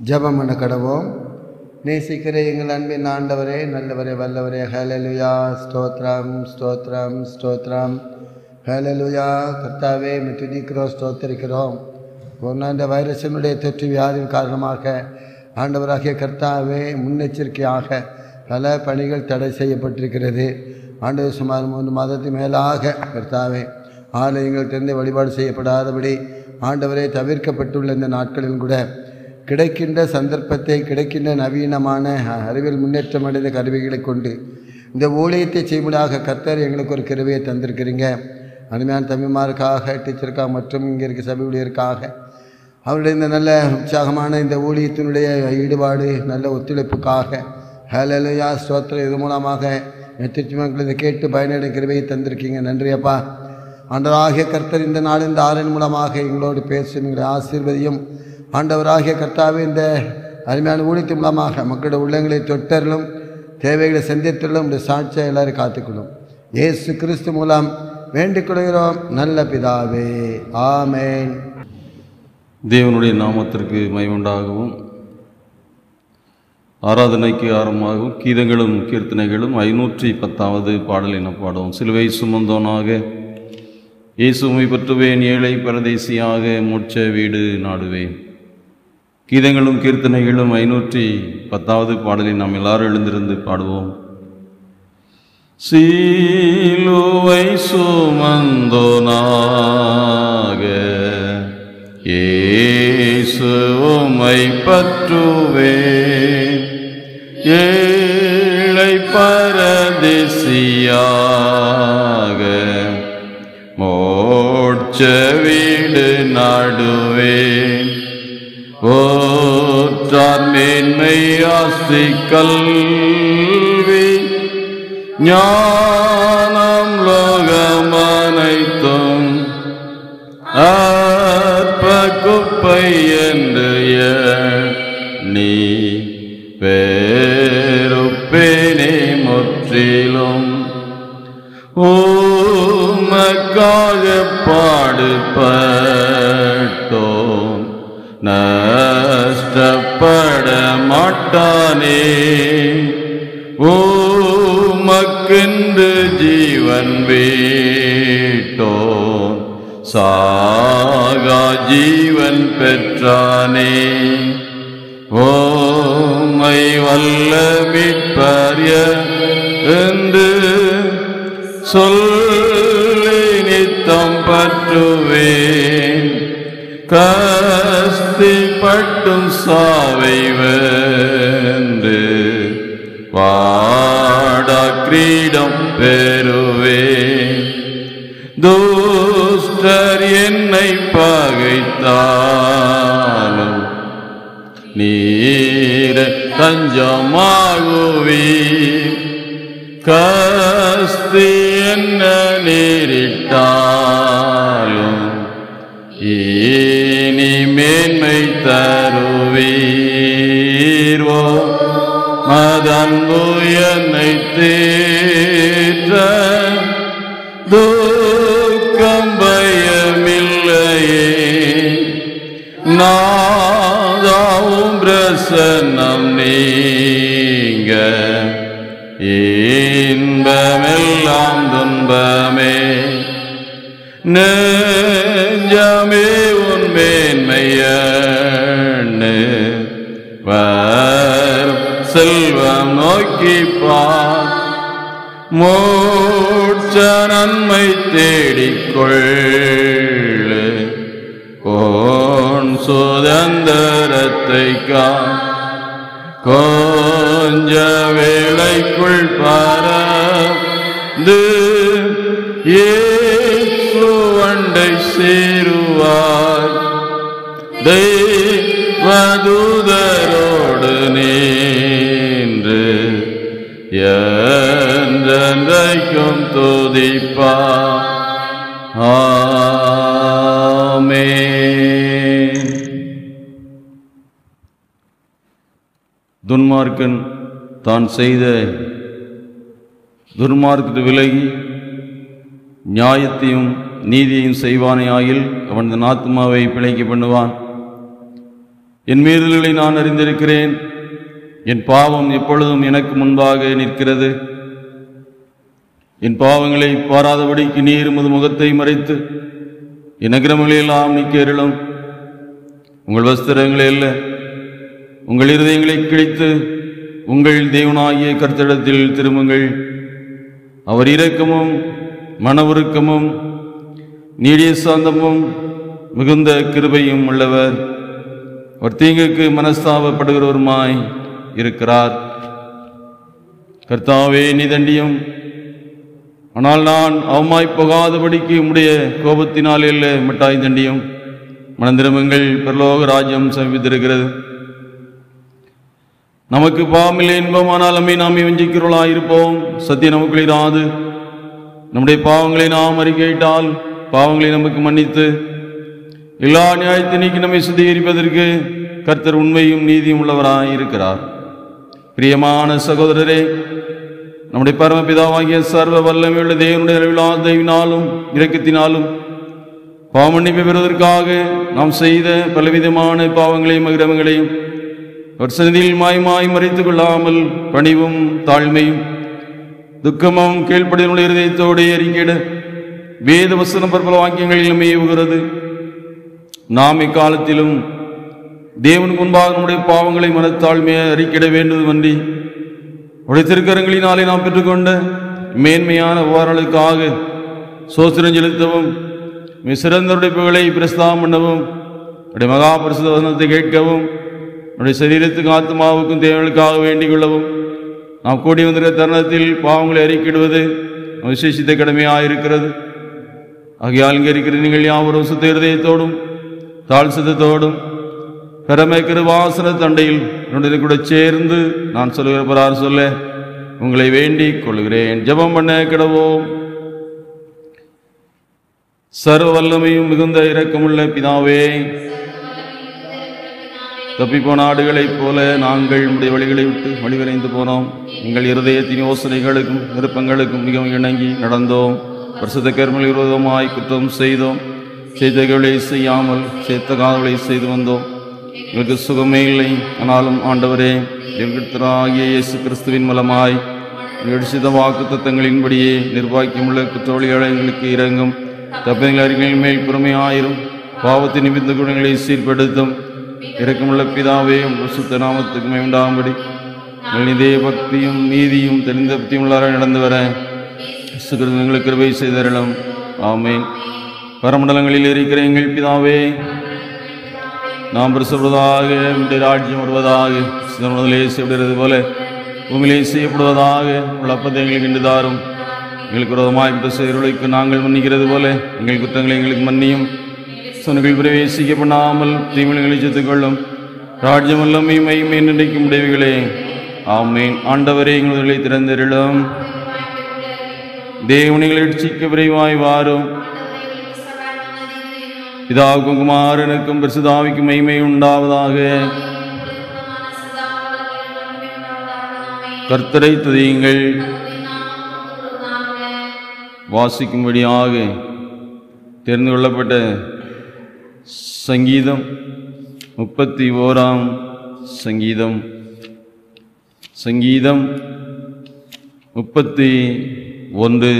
ஜெபம் பண்ண கடவோம் நேசிக்கிற எங்கள் அன்பின் ஆண்டவரே நல்லவரே வல்லவரே ஹலலுயா ஸ்தோத்ரம் ஸ்தோத்ரம் ஸ்தோத்ரம் ஹலலுயா கர்த்தாவே துதிக்கிறோம் ஸ்தோத்தரிக்கிறோம் ஒன்றாண்ட வைரஸினுடைய தொற்று வியாதியின் காரணமாக ஆண்டவராகிய கர்த்தாவே முன்னெச்சரிக்கையாக பல பணிகள் தடை செய்யப்பட்டிருக்கிறது ஆண்டவர் சுமார் மூன்று மாதத்துக்கு மேலாக கர்த்தாவே ஆலயங்கள் வழிபாடு செய்யப்படாதபடி ஆண்டவரே தவிர்க்கப்பட்டுள்ள இந்த நாட்களில் கூட கிடைக்கின்ற சந்தர்ப்பத்தை கிடைக்கின்ற நவீனமான அறிவியல் முன்னேற்றம் அடைந்த கருவிகளை கொண்டு இந்த ஊழியத்தை செய்வதாக கர்த்தர் எங்களுக்கு ஒரு கருவியை தந்திருக்கிறீங்க அருமையான தம்பிமாருக்காக டீச்சருக்காக மற்றும் இங்கே இருக்க சபை ஊழியருக்காக அவருடைய இந்த நல்ல உற்சாகமான இந்த ஊழியத்தினுடைய ஈடுபாடு நல்ல ஒத்துழைப்புக்காக ஹலலுயா ஸ்தோத்திரம் இது மூலமாக திருச்சிமக்கள் இதை கேட்டு பயனடைய கிருவையை தந்திருக்கீங்க நன்றியப்பா ஆண்டவராகிய கர்த்தர் இந்த நாள் இந்த ஆறின் மூலமாக எங்களோடு பேசும் எங்களை ஆசீர்வதியும் ஆண்டவராகிய கர்த்தாவே இந்த அருமையான ஊழியத்தின் மூலமாக மக்களுடைய உள்ளங்களை தொட்டர்களும் தேவைகளை சந்தித்துள்ளும் இந்த சாட்சியை எல்லாரும் காத்துக்கணும் இயேசு கிறிஸ்து மூலம் வேண்டிக் கொள்கிறோம் நல்ல பிதாவே ஆமேன் தேவனுடைய நாமத்திற்கு மைவுண்டாகவும் ஆராதனைக்கு ஆரம்பமாகவும் கீதங்களும் கீர்த்தனைகளும் ஐநூற்றி பத்தாவது பாடல் என பாடுவோம் சிலுவை சுமந்தோனாக இயேசுமை பற்றுவேன் ஏழை பரதேசியாக மோட்ச வீடு நாடுவேன் கீதங்களும் கீர்த்தனைகளும் ஐநூற்றி பத்தாவது பாடலை நாம் எல்லாரும் எழுந்திருந்து பாடுவோம் சீலுவை சுமந்தோனாக இயேசுமை பற்றுவே ஏழை பரதேசியாக மோட்ச வீடு நாடுவேன் ஓற்றார் மேன்மை ஆஸ்தி கல்வி ஞானம் லோகமனைத்தும் அற்ப குப்பை என்று நீ பேருப்பேனே முற்றிலும் ஊமக்காக பாடுபட்டோம் நஷ்டப்பட மாட்டானே ஊமக்கென்று ஜீவன் வீட்டோம் சாகா ஜீவன் பெற்றானே ஓமை வல்ல மீட்பரிய என்று சொல்லி நித்தம் பற்றுவேன் கஸ்தி பட்டும் சாவை வென்று வாடா கிரீடம் பெறுவேன் துஷ்டர் என்னை பகைத்தாலும் நீர தஞ்சமாகுவி கஸ்தி என்ன நேரிட்டாலும் இனி மேன்மை தருவீர்வோ மதன்பு என்னை தேற்ற துக்கம் பயமில்லையே நாதாவும் பிரசன்னம் நீங்க இன்பமெல்லாம் துன்பமே நெஞ்சமே உன் மேன்மையண்ணு வரும் செல்வம் நோக்கிப்பார் மூச்ச நன்மை தேடிக்கொள்ளு கோன் சுதந்திரத்தை கா கொஞ்ச வேளைக்குள் பறந்து ஏசுவண்டை சேருவார் தெய்வதூதரோடு நின்று என்றைக்கும் துதிப்பா ஆமென் துன்மார்க்கன் தான் செய்த துர்மார்க்கத்து விலகி நியாயத்தையும் நீதியையும் செய்வானே ஆகில் அவன் தன் ஆத்மாவை பிழைக்க பண்ணுவான் என் மீறல்களை நான் அறிந்திருக்கிறேன் என் பாவம் எப்பொழுதும் எனக்கு முன்பாக நிற்கிறது என் பாவங்களை பாராதபடிக்கு நீர் உமது முகத்தை மறைத்து என் அக்கிரமங்களை எல்லாம் நீக்கேறலும் உங்கள் வஸ்திரங்களை அல்ல உங்கள் இருதயங்களை கிழித்து உங்கள் தேவனாகிய கர்த்தரிடத்தில் திரும்புங்கள் அவர் இரக்கமும் மனவுருக்கமும் நீடிய சாந்தமும் மிகுந்த கிருபையும் உள்ளவர் அவர் தீங்குக்கு மனஸ்தாபப்படுகிறவருமாய் இருக்கிறார் கர்த்தாவே நீ தண்டியும் ஆனால் நான் அவமாய் போகாதபடிக்கு உம்முடைய கோபத்தினால் இல்ல மிட்டாய் தண்டியும் மனந்திரமங்கள் பரலோக ராஜ்யம் சமீபித்திருக்கிறது நமக்கு பாவமில்லை இன்பமானால் நம்மை நாம் வஞ்சிக்கிறவர்களாயிருப்போம் சத்தியம் நமக்குள் இராது நம்முடைய பாவங்களை நாம் அறிக்கையிட்டால் பாவங்களை நமக்கு மன்னித்து எல்லா நியாயத்தை நீக்கி நம்மை சுத்திகரிப்பதற்கு கர்த்தர் உண்மையும் நீதியும் உள்ளவராய் இருக்கிறார் பிரியமான சகோதரரே நம்முடைய பரமபிதாவாகிய சர்வ வல்லமையுள்ள தேவனுடைய அளவிலா தெய்வினாலும் இரக்கத்தினாலும் பாவமன்னிப்பை பெறுவதற்காக நாம் செய்த பலவிதமான பாவங்களையும் அகிரமங்களையும் அவர் சந்நிதியில் மாய்மாய் மறைத்துக் கொள்ளாமல் பணிவும் தாழ்மையும் துக்கமும் கீழ்ப்படியுள்ள இருதயத்தோடு அறிக்கையிட வேத வசன பற்பல வாக்கியங்களில் மேவுகிறது நாம் இக்காலத்திலும் தேவனுக்கு முன்பாக நம்முடைய பாவங்களை மனத்தாழ்மையை அறிக்கையிட வேண்டுமன்றி உடைய திருக்கரங்களினாலே நாம் பெற்றுக்கொண்ட மேன்மையான உபாரங்களுக்காக சோத்திரம் செலுத்தவும் மிக சிறந்தவருடைய புகழை பிரஸ்தாம் பண்ணவும் உடைய மகா பரிசுத்த வசனத்தை கேட்கவும் உடைய சரீரத்துக்கும் ஆத்மாவுக்கும் தேவனுக்காக வேண்டிக் கொள்ளவும் நாம் கூடி வந்திருக்கிற தருணத்தில் பாவங்களை அறிக்கிடுவது நம் விசேஷித்த கடமையாக இருக்கிறது ஆகையால் இங்கே இருக்கிற நீங்கள் யாவரும் சுத்த இருதயத்தோடும் தாழ் சித்தத்தோடும் பெருமை கிருவாசன தண்டையில் என்னுடைய கூட சேர்ந்து நான் சொல்லுகிற பரார் சொல்ல உங்களை வேண்டிக் கொள்கிறேன் ஜெபம் பண்ண கிடவோம் சர்வ வல்லமையும் மிகுந்த இரக்கமுள்ள பிதாவே தப்பிப்போன ஆடுகளைப் போல நாங்கள் உடைய வழிகளை விட்டு வழிவிரைந்து போனோம் எங்கள் இருதயத்தின் யோசனைகளுக்கும் விருப்பங்களுக்கும் மிகவும் இணங்கி நடந்தோம் பிரசுத்த கர்மல் விரோதமாய் குற்றம் செய்தோம் செய்தகளை செய்யாமல் சேர்த்த காதலை செய்து வந்தோம் எங்களுக்கு சுகமே இல்லை ஆனாலும் ஆண்டவரே எங்கிருத்தராகிய இயேசு கிறிஸ்துவின் மூலமாய் எடுசித வாக்கு தத்தங்களின்படியே நிர்வாகியமுள்ள குற்றவாளிகளை எங்களுக்கு இறங்கும் தப்பங்கள் அறிஞர்கள் மேல் பொறுமையாயிரும் பாவத்தின் நிமித்த குணங்களை சீர்படுத்தும் இரக்கமுள்ள பிதாவே உங்கள் சுத்த நாமத்துக்கு உண்டாகும்படி எங்கள் நிதய பக்தியும் நீதியும் தெரிந்த பக்தியும் உள்ளார நடந்து வர சுகிருதங்களுக்கு கிருபை செய்தரலும் ஆமேன் பரமண்டலங்களில் இருக்கிற எங்கள் பிதாவே நாம் பிரசப்படுவதாக உடைய ராஜ்யம் வருவதாக சிதம்பரத்திலே செய்யப்படுகிறது போல பூமியிலே செய்யப்படுவதாக உள்ள அப்பத்தை எங்களுக்கு இன்று தாரும் எங்களுக்கு விரோதமாய் குற்ற செயல்களுக்கு நாங்கள் மன்னிக்கிறது போல எங்கள் குற்றங்களை எங்களுக்கு மன்னியும் சொன்னிகள் பிரவேசிக்க பண்ணாமல் தீமைகளை செத்துக் கொள்ளும் ராஜ்யம் வல்லமை மைமை நினைக்கும் முடிவுகளே ஆமேன் ஆண்டவரே எங்களை திறந்திருளும் தேவனிகள் இட்சிக்க விரைவாய் வாரும் பிதாவுக்கும் குமாரனுக்கும் பிரசுதாவிக்கும் மைமை உண்டாவதாக கர்த்தரை துதியுங்கள் வாசிக்கும்படியாக தெரிந்து கொள்ளப்பட்ட சங்கீதம் முப்பத்தி ஓராம் சங்கீதம் சங்கீதம் முப்பத்தி ஒன்று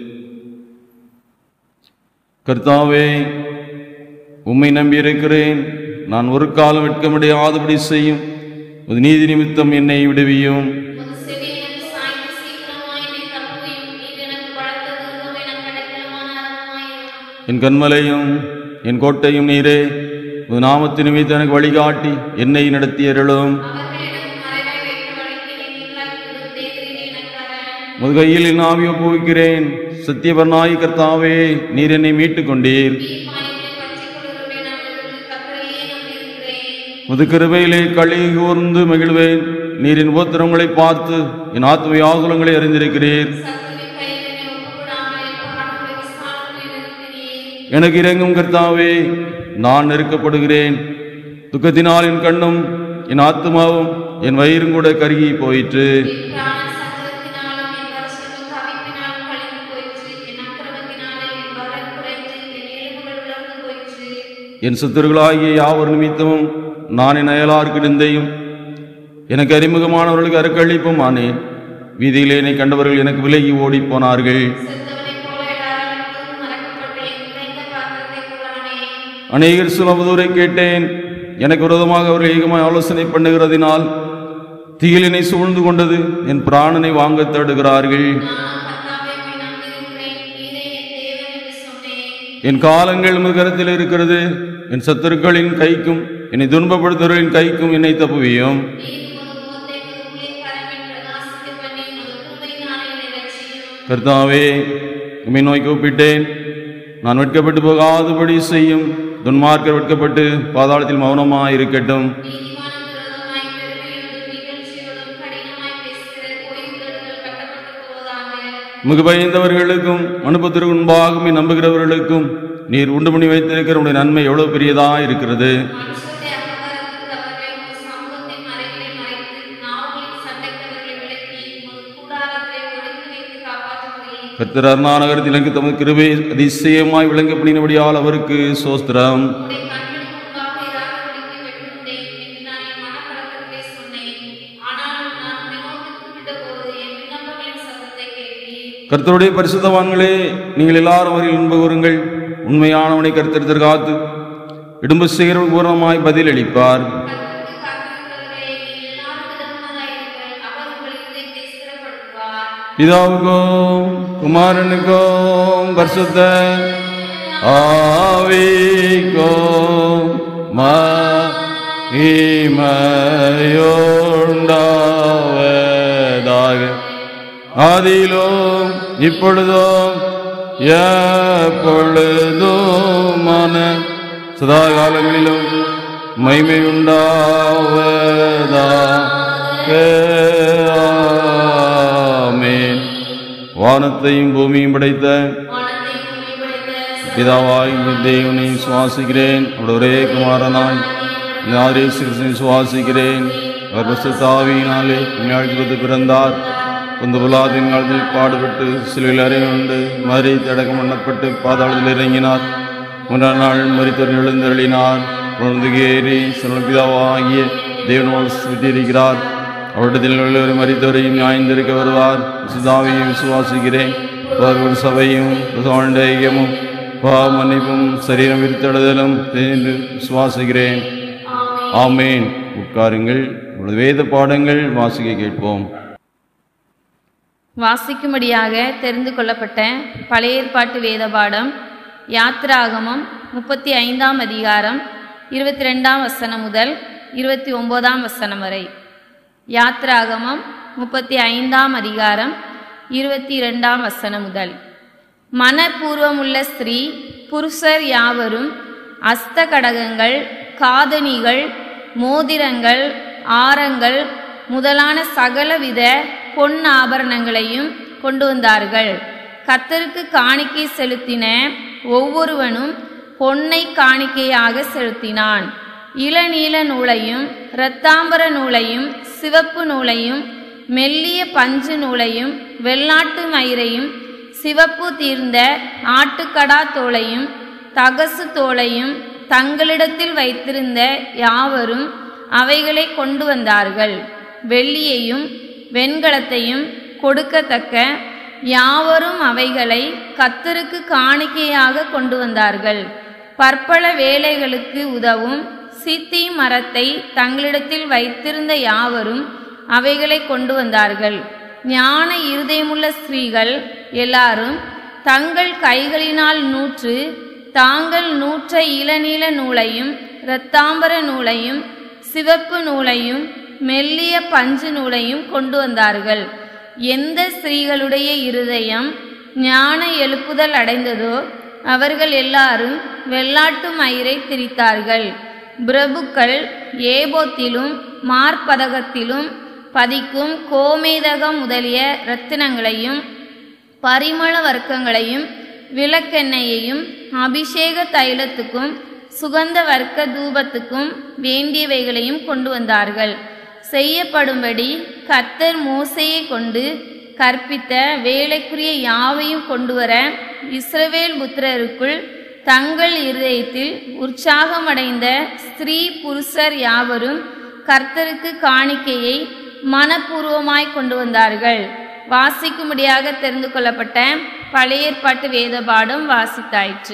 கர்த்தாவே உம்மை நம்பியிருக்கிறேன் நான் ஒரு காலம் வெட்க முடியாதபடி செய்யும் உமது நீதி நிமித்தம் என்னை விடுவியும் உமது செவியை எனக்கு சாய்த்து சீக்கிரமாய் என்னை தப்புவியும். நீர் எனக்கு பலத்த துருகம், எனக்கு அடைக்கலமான அரண்மனையும். என் கண்மலையும் என் கோட்டையும் நீரே உமது நாமத்து நிமித்தம் எனக்கு வழிகாட்டி என்னை நடத்தியருளும் அவர்கள் எனக்கு மறைவாய் வைத்து வழிக்கிறீர்களாய் தேவரீரே எனக்கு அரண். உமது கையில் என் ஆவி ஒப்புவிக்கிறேன் சத்தியபர்நாய் கர்த்தாவே நீர் என்னை மீட்டுக் கொண்டீர் நீர் மாயத்தை பற்றிக் கொள்ளுகிறவரே, நான் உங்களுக்கு கர்த்தரையே நம்பியிருக்கிறேன். முது கிருபையிலே களி கூர்ந்து மகிழ்வேன் நீரின் உபத்திரங்களை பார்த்து என் ஆத்ம யாகுலங்களை அறிந்திருக்கிறீர் சத்துருவின் கையில் என்னை ஒப்புவிடாமல் என் பாடுகளை விசாலமாய் நிறுத்தினீர். எனக்கு இறங்கும் கர்த்தாவே நான் நெருக்கப்படுகிறேன் துக்கத்தினால் என் கண்ணும் என் ஆத்மாவும் என் வயிறும் கூட கருகி போயிற்று என் பிராண சஞ்சலத்தினாலும் என் வருஷங்கள் தவிப்பினாலும் கழிந்து போயிற்று. என் அக்கிரமத்தினாலே என் பலன் குறைந்து என் எலும்புகள் விலர்ந்து போயிற்று. என் சுத்தர்களாகிய யாவர் நிமித்தமும் நான் என் அயலாருக்கு நிந்தையும் எனக்கு அறிமுகமானவர்களுக்கு அருக்களிப்பும் ஆனேன் வீதியிலே என்னை கண்டவர்கள் எனக்கு விலகி ஓடிப் போனார்கள் செத்தவனைப் போல எல்லாரும் எப்போதும் மறக்கப்பட்டு என் நிறைந்த பாத்திரத்தைப் போலானேன் அநேகர் சுலபதூரை கேட்டேன் எனக்கு விரோதமாக அவர்கள் ஏகமாய் ஆலோசனை பண்ணுகிறதினால் தீயிலினை சூழ்ந்து கொண்டது என் பிராணனை வாங்கத் தேடுகிறார்கள் நான் கர்த்தாவை உம்மை நம்பியிருக்கிறேன் நீரே என் தேவன் என்று சொன்னேன் என் காலங்கள் உமது கரத்தில் இருக்கிறது என் சத்துருக்களின் கைக்கும் என்னை துன்பப்படுத்துவர்களின் கைக்கும் என்னை தப்புவியும் நீர் உமது முகத்தை உங்களுடைய கரமில் பிரகாசிக்க பண்ணி உமது கிருபையினாலே என்னை ரட்சியும் கர்த்தாவே உம்மை நோய் கூப்பிட்டேன் நான் வெட்கப்பட்டு போகாதபடி செய்யும் துன்மார்க்கர் வெட்கப்பட்டு பாதாளத்தில் மௌனமாய் இருக்கட்டும் நீதிமானும் விரோதமாய் பெருமையோடும் நிகழ்ச்சியோடும் கடினமாய் பேசுகிற ஓய்வுதல்கள் கட்டப்பட்டு போவதாக மிக பயந்தவர்களுக்கும் அனுபவத்திற்கு முன்பாக நம்புகிறவர்களுக்கும் நீர் உண்டு பண்ணி வைத்திருக்கிற உடைய நன்மை எவ்வளவு பெரியதா இருக்கிறது மனுஷருடைய அகங்காரத்துக்கு அவர்கள் உமது சமூகத்தின் மறைகளை மறைத்து நாவுகளின் சண்டைக்கவர்களை விலக்கி உமது கூடாரத்தை ஒழித்து வைத்து காப்பாற்றுகிறேன் கர்த்தர் அருணாநகரத்தில் எனக்கு தமது கிருபை அதிசயமாய் விளங்கப்படினபடியால் அவருக்கு சோஸ்திரம் உம்முடைய கண்களுக்கு முன்பாக இராதபடிக்கு வெட்டுண்டேன் என்று நான் என் மனக்கலக்கத்திலே சொன்னேன் ஆனாலும் நான் வினோத்து கூப்பிட்டபோது என் விண்ணப்பங்களின் சத்தத்தை கேட்டீர் கர்த்தருடைய பரிசுத்தவான்களே நீங்கள் எல்லாரும் வரையில் இன்ப கூறுங்கள் உண்மையானவனை கர்த்தர் காத்து இடும்பு செய்கிற பூர்ணமாய் பதிலளிப்பார் கர்த்தருக்கு காத்திருக்கிறவர்களே நீங்கள் எல்லாரும் விதமானதாயிருங்கள் அவர் உங்கள் இதயத்தை ஸ்திரப்படுத்துவார் பிதாவுக்கும் குமாரனுக்கும் பரிசுத்த ஆவிக்கும் மகிமையுண்டாவதாக ஆதியிலும் இப்பொழுதும் எப்பொழுதுமான சதா காலங்களிலும் ஆமென் வானத்தையும் பூமியும் படைத்த வானத்தை பூமி படைத்த பிதாவாய் தேவனை சுவாசிக்கிறேன் அவருடைய ஒரே குமாரனாய் நாரேசு கிருஷ்ணனை சுவாசிக்கிறேன் அவர் பசுத்தாவியினாலே ஞாயிற்று பிறந்தார் உந்த புலாதின் காலத்தில் பாடுபட்டு சிலுவையில் அறையுண்டு மறி தடக்கம் பண்ணப்பட்டு பாதாளத்தில் இறங்கினார் மூன்றாம் நாள் மறித்தவர் எழுந்தருளினார் உணர்ந்து ஏறி சில பிதாவாகிய தேவனோடு சுற்றியிருக்கிறார் அவரிடத்தில் உள்ளவரை மறித்தவரையும் நியாயந்திருக்க வருவார் சுதாவையும் விசுவாசிக்கிறேன் ஒரு சபையும் ஐக்கியமும் பாவ மன்னிப்பும் சரீரம் விரித்தெழுதலும் என்று விசுவாசிக்கிறேன் ஆமேன் உட்காருங்கள் உங்களது வேத பாடங்கள் வாசிக்க கேட்போம் வாசிக்கும்படியாக தெரிந்து கொள்ளப்பட்ட பழைய ஏற்பாட்டு வேத பாடம் யாத்ராகமம் முப்பத்தி ஐந்தாம் அதிகாரம் இருபத்தி ரெண்டாம் வசனம் முதல் இருபத்தி ஒன்பதாம் வசனம் வரை யாத்ராகமம் முப்பத்தி ஐந்தாம் அதிகாரம் இருபத்தி இரண்டாம் வசனம் முதல் மனப்பூர்வமுள்ள ஸ்திரீ புருஷர் யாவரும் அஸ்த கடகங்கள் காதணிகள் மோதிரங்கள் ஆரங்கள் முதலான சகலவித பொன் ஆபரணங்களையும் கொண்டு வந்தார்கள் கத்தருக்கு காணிக்கை செலுத்தின ஒவ்வொருவனும் பொன்னை காணிக்கையாக செலுத்தினான் இளநீல நூலையும் இரத்தாம்பர நூலையும் சிவப்பு நூலையும் மெல்லிய பஞ்சு நூலையும் வெள்ளாட்டு மயிரையும் சிவப்பு தீர்ந்த ஆட்டுக்கடா தோலையும் தகசு தோலையும் தங்களிடத்தில் வைத்திருந்த யாவரும் அவைகளை கொண்டு வந்தார்கள் வெள்ளியையும் வெண்கலத்தையும் கொடுக்கத்தக்க யாவரும் அவைகளை கத்தருக்கு காணிக்கையாக கொண்டு வந்தார்கள் பற்பல வேலைகளுக்கு உதவும் சித்தி மரத்தை தங்களிடத்தில் வைத்திருந்த யாவரும் அவைகளை கொண்டு வந்தார்கள் ஞான இருதயமுள்ள ஸ்திரீகள் எல்லாரும் தங்கள் கைகளினால் நூற்று தாங்கள் நூற்ற இளநீல நூலையும் இரத்தாம்பர நூலையும் சிவப்பு நூலையும் மெல்லிய பஞ்சு நூலையும் கொண்டு வந்தார்கள் எந்த ஸ்திரீகளுடைய இருதயம் ஞான எழுப்புதல் அடைந்ததோ அவர்கள் எல்லாரும் வெள்ளாட்டு மயிரை திரித்தார்கள் பிரபுக்கள் ஏபோத்திலும் மார்பதகத்திலும் பதிக்கும் கோமேதகம் முதலிய இரத்தினங்களையும் பரிமள வர்க்கங்களையும் விளக்கெண்ணெயையும் அபிஷேக தைலத்துக்கும் சுகந்த வர்க்க தூபத்துக்கும் வேண்டியவைகளையும் கொண்டு வந்தார்கள் செய்யப்படும்படி கர்த்தர் மோசையை கொண்டு கற்பித்த வேலைக்குரிய யாவையும் கொண்டு வர இஸ்ரவேல் புத்திரருக்குள் தங்கள் இருதயத்தில் உற்சாகமடைந்த ஸ்திரீ புருஷர் யாவரும் கர்த்தருக்கு காணிக்கையை மனப்பூர்வமாய் கொண்டு வந்தார்கள் வாசிக்கும்படியாக தெரிந்து கொள்ளப்பட்ட பழைய ஏற்பாட்டு வேத பாடம் வாசித்தாயிற்று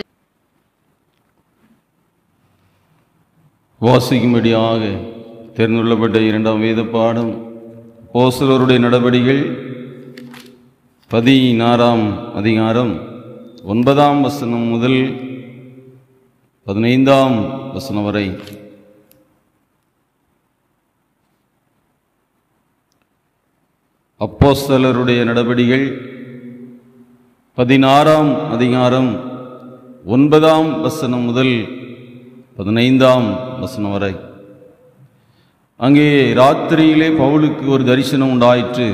வாசிக்கும்படியாக தெரிந்துள்ளப்பட்ட இரண்டாம் வேத பாடம் போசலருடைய நடவடிக்கைகள் பதினாறாம் அதிகாரம் ஒன்பதாம் வசனம் முதல் பதினைந்தாம் வசனம் வரை அப்போஸ்தலருடைய நடவடிக்கைகள் பதினாறாம் அதிகாரம் ஒன்பதாம் வசனம் முதல் பதினைந்தாம் வசனம் வரை அங்கே ராத்திரியிலே பவுலுக்கு ஒரு தரிசனம் உண்டாயிற்று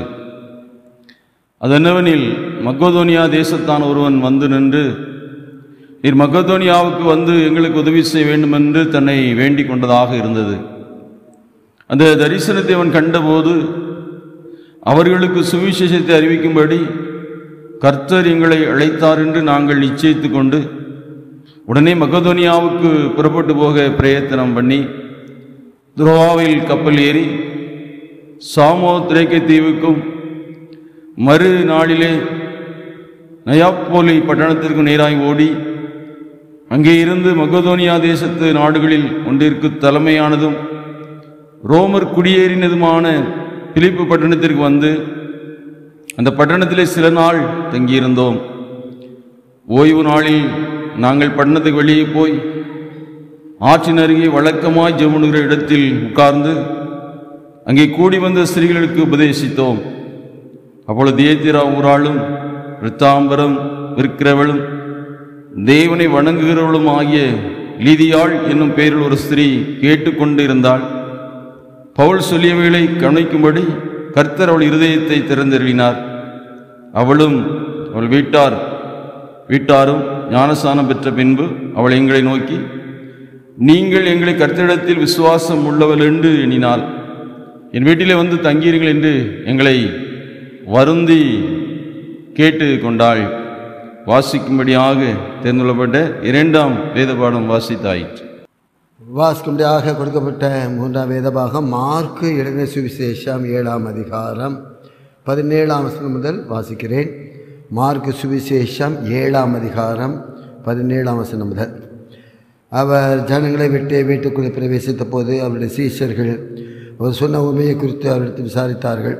அதென்னவெனில் மக்கோதோனியா தேசத்தான் ஒருவன் வந்து நின்று நீர் மக்கோதோனியாவுக்கு வந்து எங்களுக்கு உதவி செய்ய வேண்டும் என்று தன்னை வேண்டிக் கொண்டதாக இருந்தது அந்த தரிசனத்தை அவன் கண்டபோது அவர்களுக்கு சுவிசேஷத்தை அறிவிக்கும்படி கர்த்தர் எங்களை அழைத்தார் என்று நாங்கள் நிச்சயித்துக் கொண்டு உடனே மக்கதோனியாவுக்கு புறப்பட்டு போக பிரயத்தனம் பண்ணி துரோவாவில் கப்பல் ஏறி சாமோ திரைக்கை தீவுக்கும் மறு நாளிலே நயாப்போலி பட்டணத்திற்கு நேராய் ஓடி அங்கே இருந்து மக்கதோனியா தேசத்து நாடுகளில் ஒன்றிற்கு தலைமையானதும் ரோமர் குடியேறினதுமான பிலிப்பு பட்டணத்திற்கு வந்து அந்த பட்டணத்திலே சில நாள் தங்கியிருந்தோம் ஓய்வு நாளில் நாங்கள் பட்டணத்துக்கு வெளியே போய் ஆற்றின் அருகே வழக்கமாய் ஜெபனுகிற இடத்தில் உட்கார்ந்து அங்கே கூடி வந்த ஸ்திரீகளுக்கு உபதேசித்தோம் அப்பொழுது ஏத்திரா ஊராளும் ரித்தாம்பரம் விற்கிறவளும் தேவனை வணங்குகிறவளும் ஆகிய லீதியாள் என்னும் பெயரில் ஒரு ஸ்திரீ கேட்டுக்கொண்டு இருந்தாள் பவுல் சொல்லியவைகளை கவனிக்கும்படி கர்த்தர் அவள் இருதயத்தை திறந்தெறினார் அவளும் அவள் வீட்டார் வீட்டாரும் ஞானஸ்தானம் பெற்ற பின்பு அவள் எங்களை நோக்கி நீங்கள் எங்களை கர்த்தரிடத்தில் விசுவாசம் உள்ளவள் என்று எண்ணினாள் என் வீட்டிலே வந்து தங்கீர்கள் என்று எங்களை வருந்தி கேட்டு கொண்டாள் வாசிக்கும்படியாக தேர்ந்தெடுக்கப்பட்ட இரண்டாம் வேதபாடம் வாசித்தாயிற்று வாசிக்கும்படியாக கொடுக்கப்பட்ட மூன்றாம் வேதபாகம் மார்க்கு எழுதின சுவிசேஷம் ஏழாம் அதிகாரம் பதினேழாம் வசனம் முதல் வாசிக்கிறேன் மார்க்கு சுவிசேஷம் ஏழாம் அதிகாரம் பதினேழாம் வசனம் முதல் அவர் ஜனங்களை விட்டு வீட்டுக்குள்ளே பிரவேசித்த போது அவருடைய சீஷர்கள் அவர் சொன்ன உண்மையை குறித்து அவரிடத்தில் விசாரித்தார்கள்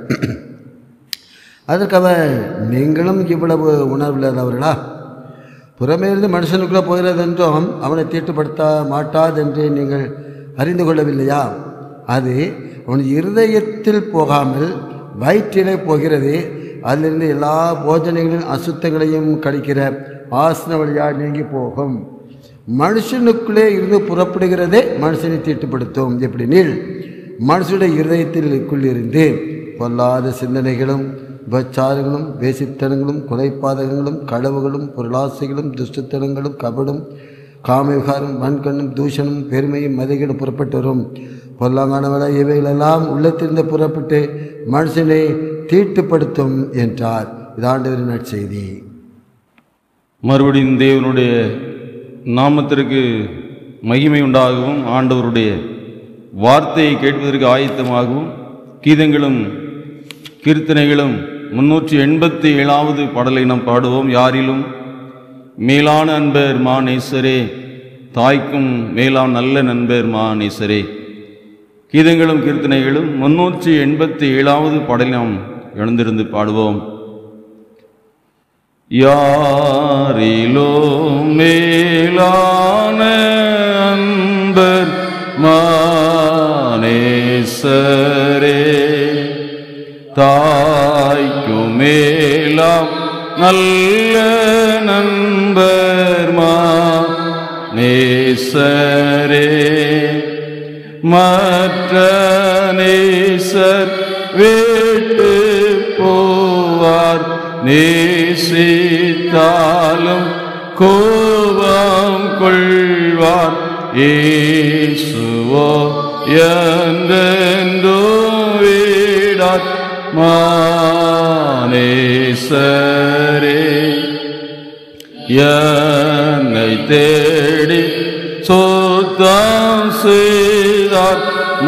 அதற்கு அவர் நீங்களும் இவ்வளவு உணர்வுள்ளவர்களா புறமே இருந்து மனுஷனுக்குள்ளே போகிறதென்றும் அவனை தீட்டுப்படுத்த மாட்டாதென்று நீங்கள் அறிந்து கொள்ளவில்லையா அது அவன் இருதயத்தில் போகாமல் வயிற்றிலே போகிறது அதிலிருந்து எல்லா போஜனைகளின் அசுத்தங்களையும் கழிக்கிற ஆசன வழியாக நீங்கி போகும் மனுஷனுக்குள்ளே இருந்து புறப்படுகிறதே மனுஷனை தீட்டுப்படுத்தும் எப்படி நீள் மனுஷனுடைய இருதயத்திற்குள் இருந்து பொல்லாத சிந்தனைகளும் விபச்சாரங்களும் வேசித்தனங்களும் கொலைப்பாதகங்களும் களவுகளும் பொருளாசைகளும் துஷ்டத்தனங்களும் கபடும் காமவிகாரம் வன்கண்ணும் தூஷணும் பெருமையும் மதிகளும் புறப்பட்டு வரும் பொல்லாங்கானவள இவைகளெல்லாம் உள்ளத்திலிருந்து புறப்பட்டு மனுஷனை தீட்டுப்படுத்தும் என்றார் இதாண்டவரின் நற்செய்தி மறுபடியும் தேவனுடைய நாமத்திற்கு மகிமை உண்டாகவும் ஆண்டவருடைய வார்த்தையை கேட்பதற்கு ஆயத்தமாகவும் கீதங்களும் கீர்த்தனைகளும் முன்னூற்றி எண்பத்தி ஏழாவது பாடலை நாம் பாடுவோம் யாரிலும் மேலான அன்பர் மா நேசரே தாய்க்கும் மேலான நல்ல நண்பர் மா நேசரே கீதங்களும் கீர்த்தனைகளும் முன்னூற்றி எண்பத்தி ஏழாவது பாடலை நாம் எழுந்திருந்து பாடுவோம் யாரிலோ மேலான அன்பர் மானேசரே தாய்க்கும் மேலாம் நல்ல நண்பர் நேசரே மற்ற நேசர் விட்டு போவார் நேசித்தாலும் கோபம் கொள்வார் இயேசுவோ என்றென்றோ விடார் மானேசரே என்னை தேடி சுத்தம் செய்தார்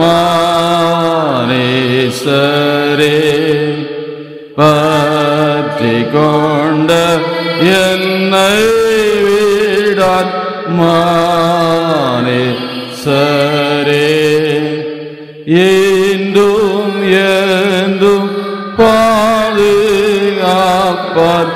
மானேசரே பற்றி கொண்ட என்னை விடார் மானே சரே இன்றும் என்றும் பாதுகாப்பார்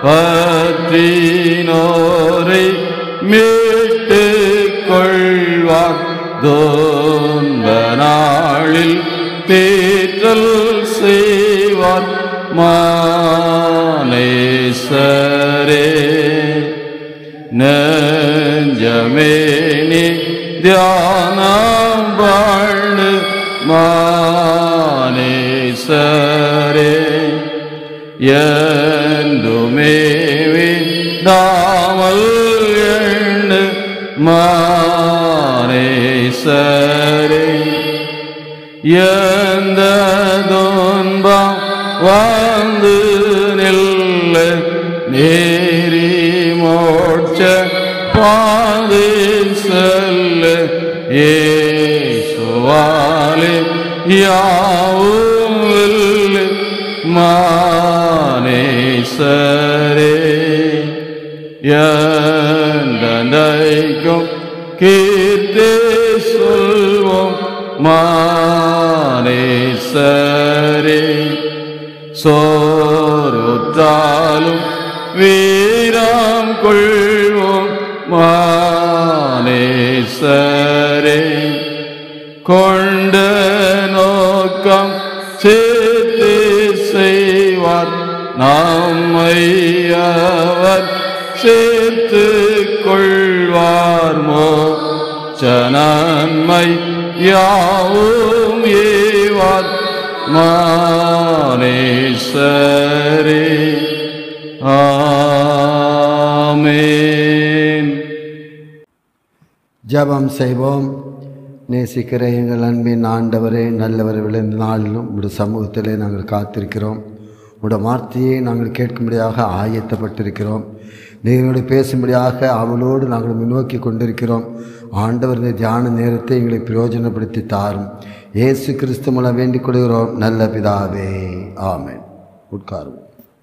பற்றினோரை மீட்டு கொள்வார் தோன்ப நாளில் தேற்றல் செய்வார் மானேசரே நெஞ்சமேனி தியானம் வாழ்ந்து மானேசரே என்றுமேவி தாமல் எண்ணு மானேசரே எந்த துன்பம் வந்து நில்ல நேரி மோட்ச பாதை செல்ல ஏசுவாலே யாவும் வெல்லு மானேசரே என்றைக்கும் கீர்த்தி சொல்வோம் மானேசரே சோருற்றாலும் வீரம் கொள்வோம் மானேசரே கொண்ட நோக்கம் சேர்த்து செய்வார் நம்மை அவர் சேர்த்து கொள்வார் மோச்சனன்மை யாவும் ஏவார் மானேசரே ஆமேன் ஜெபம் செய்வோம் நேசிக்கிற எங்கள் அன்பின் ஆண்டவரே நல்லவர் விளைந்த நாளிலும் உடைய சமூகத்திலே நாங்கள் காத்திருக்கிறோம் உடைய வார்த்தையை நாங்கள் கேட்கும்படியாக ஆயத்தப்பட்டிருக்கிறோம் நீங்களோடு பேசும்படியாக அவளோடு நாங்கள் முன்னோக்கி கொண்டிருக்கிறோம் ஆண்டவர் இந்த தியான நேரத்தை எங்களை பிரயோஜனப்படுத்தி தாரும் இயேசு கிறிஸ்து மூலம் வேண்டிக் கொள்கிறோம் நல்ல பிதாவே ஆமென் உட்காருவோம்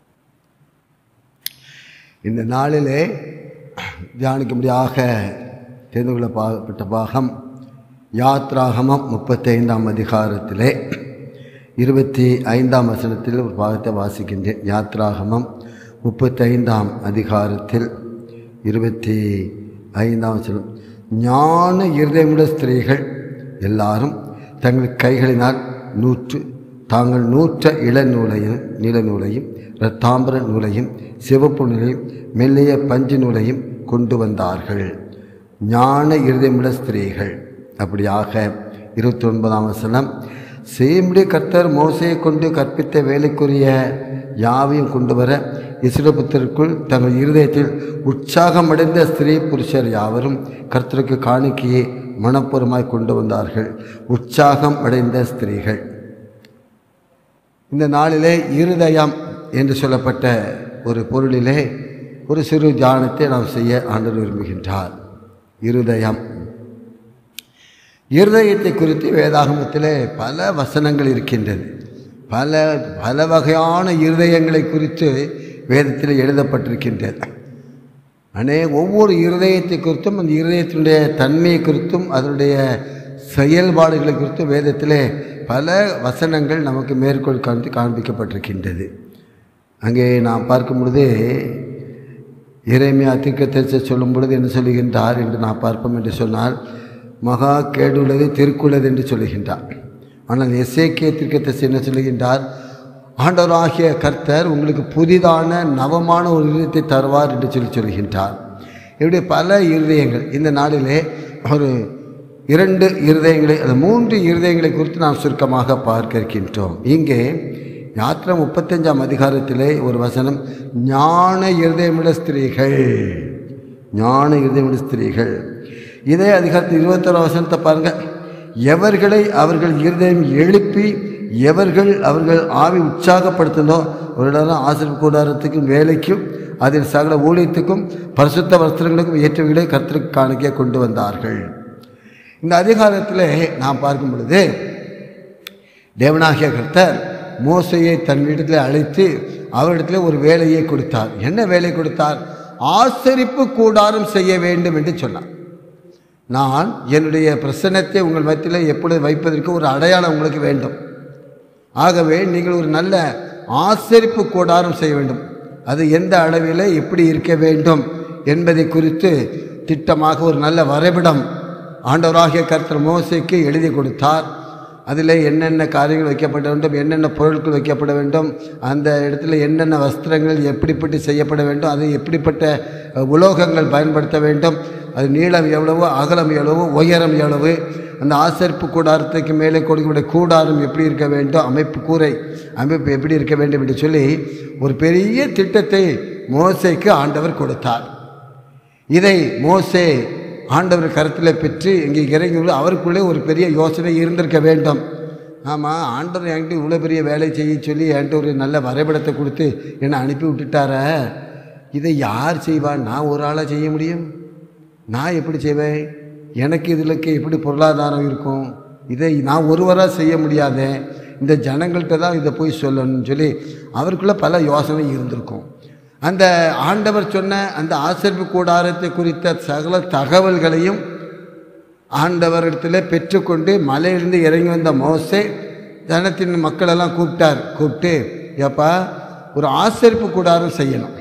இந்த நாளிலே தியானிக்கும்படியாக தெரிந்து கொள்ளப்பட்ட பாகம் யாத்ராகமம் முப்பத்தைந்தாம் அதிகாரத்திலே இருபத்தி ஐந்தாம் வசனத்தில் ஒரு பாகத்தை வாசிக்கின்றேன் யாத்ராகமம் முப்பத்தைந்தாம் அதிகாரத்தில் இருபத்தி ஐந்தாம் வசனம் ஞான இருதயமுள்ள ஸ்திரீகள் எல்லாரும் தங்கள் கைகளினால் நூற்று தாங்கள் நூற்ற இளநூலையும் நீலநூலையும் இரத்தாம்பர நூலையும் சிவப்பு நூலையும் மெல்லிய பஞ்சு நூலையும் கொண்டு வந்தார்கள் ஞான இருதயமுள்ள ஸ்திரீகள் அப்படியாக இருபத்தி ஒன்பதாம் வசனம் செய்யும்படி கர்த்தர் மோசையை கொண்டு கற்பித்த வேலைக்குரிய யாவையும் கொண்டு வர இஸ்ரபுத்திற்குள் தங்கள் இருதயத்தில் உற்சாகமடைந்த ஸ்திரீ புருஷர் யாவரும் கர்த்தருக்கு காணிக்கையை மனப்பூர்வமாய் கொண்டு வந்தார்கள் உற்சாகம் அடைந்த ஸ்திரீகள் இந்த நாளிலே இருதயம் என்று சொல்லப்பட்ட ஒரு பொருளிலே ஒரு சிறு தியானத்தை நாம் செய்ய ஆண்டவர் விரும்புகின்றார் இருதயம் இருதயத்தை குறித்து வேதாகமத்திலே பல வசனங்கள் இருக்கின்றது பல பல வகையான இருதயங்களை குறித்து வேதத்தில் எழுதப்பட்டிருக்கின்றது அனே ஒவ்வொரு இருதயத்தை குறித்தும் அந்த இருதயத்தினுடைய தன்மையை குறித்தும் அதனுடைய செயல்பாடுகளை குறித்தும் வேதத்திலே பல வசனங்கள் நமக்கு மேற்கோள் காண்பி காண்பிக்கப்பட்டிருக்கின்றது அங்கே நாம் பார்க்கும் பொழுது இறைமையா தீர்க்கத்தரிசி சொல்லும் பொழுது என்ன சொல்லுகின்றார் என்று நான் பார்ப்போம் என்று சொன்னால் மகா கேடுள்ளது திருக்குள்ளது என்று சொல்லுகின்றார் ஆனால் எஸ்ஏகே தீர்க்கத்தரிசி என்ன சொல்லுகின்றார் ஆண்டவராகிய கர்த்தர் உங்களுக்கு புதிதான நவமான ஒரு இருதயத்தை தருவார் என்று சொல்லி சொல்கின்றார் இப்படி பல இருதயங்கள் இந்த நாளிலே ஒரு இரண்டு இருதயங்களை அது மூன்று இருதயங்களை குறித்து நாம் சுருக்கமாக பார்க்க இருக்கின்றோம் இங்கே யாத்திரை முப்பத்தஞ்சாம் அதிகாரத்திலே ஒரு வசனம் ஞான இருதயமுள்ள ஸ்திரீகள் ஞான இருதயமுள்ள ஸ்திரீகள் இதே அதிகாரத்தில் இருபத்தோரு வசனத்தை பாருங்கள் எவர்களை அவர்கள் இருதயம் எழுப்பி எவர்கள் அவர்கள் ஆவி உற்சாகப்படுத்தினோ அவர்களெல்லாம் ஆசிரியர் கூடாரத்துக்கும் வேலைக்கும் அதில் சகல ஊழியத்துக்கும் பரிசுத்த வஸ்திரங்களுக்கும் ஏற்றவைகளை கர்த்தருக்கு காணிக்க கொண்டு வந்தார்கள் இந்த அதிகாரத்தில் நாம் பார்க்கும் பொழுது தேவனாகிய கர்த்தர் மோசையை தன் வீட்டில் அழைத்து அவரிடத்தில் ஒரு வேலையை கொடுத்தார் என்ன வேலை கொடுத்தார் ஆசரிப்பு கூடாரம் செய்ய வேண்டும் என்று சொன்னார் நான் என்னுடைய பிரசன்னத்தை உங்கள் மத்தியில் எப்பொழுது வைப்பதற்கு ஒரு அடையாளம் உங்களுக்கு வேண்டும் ஆகவே நீங்கள் ஒரு நல்ல ஆசரிப்பு கூடாரம் செய்ய வேண்டும் அது எந்த அளவில் எப்படி இருக்க வேண்டும் என்பதை குறித்து திட்டமாக ஒரு நல்ல வரைபடம் ஆண்டவராகிய கர்த்தர் மோசைக்கு எழுதி கொடுத்தார் அதில் என்னென்ன காரியங்கள் வைக்கப்பட வேண்டும் என்னென்ன பொருட்கள் வைக்கப்பட வேண்டும் அந்த இடத்துல என்னென்ன வஸ்திரங்கள் எப்படிப்பட்டு செய்யப்பட வேண்டும் அது எப்படிப்பட்ட அஹ், உலோகங்கள் பயன்படுத்த வேண்டும் அது நீளம் எவ்வளவு அகலம் எவ்வளவு உயரம் எவ்வளவு அந்த ஆசரிப்பு கூடாரத்துக்கு மேலே கொடுக்கக்கூடிய கூடாரம் எப்படி இருக்க வேண்டும் அமைப்பு கூரை அமைப்பு எப்படி இருக்க வேண்டும் என்று சொல்லி ஒரு பெரிய திட்டத்தை மோசைக்கு ஆண்டவர் கொடுத்தார் இதை மோசே ஆண்டவர் கருத்தில் பெற்று இங்கே இறங்கி உள்ள அவருக்குள்ளே ஒரு பெரிய யோசனை இருந்திருக்க வேண்டும் ஆமாம் ஆண்டவர் என்கிட்ட இவ்வளோ பெரிய வேலை செய்ய சொல்லி என்கிட்ட ஒரு நல்ல வரைபடத்தை கொடுத்து என்னை அனுப்பி விட்டுட்டார இதை யார் செய்வா நான் ஒரு ஆளாக செய்ய முடியும் நான் எப்படி செய்வேன் எனக்கு இதிலுக்கு எப்படி பொருளாதாரம் இருக்கும் இதை நான் ஒருவராக செய்ய முடியாதே இந்த ஜனங்கள்கிட்ட தான் இதை போய் சொல்லணும்னு சொல்லி அவருக்குள்ளே பல யோசனை இருந்திருக்கும் அந்த ஆண்டவர் சொன்ன அந்த ஆசரிப்பு கூடாரத்தை குறித்த சகல தகவல்களையும் ஆண்டவரிடத்தில் பெற்றுக்கொண்டு மலையிலிருந்து இறங்கி வந்த மோசே ஜனத்தின் மக்களெல்லாம் கூப்பிட்டார் கூப்பிட்டு ஏப்பா ஒரு ஆசரிப்பு கூடாரம் செய்யணும்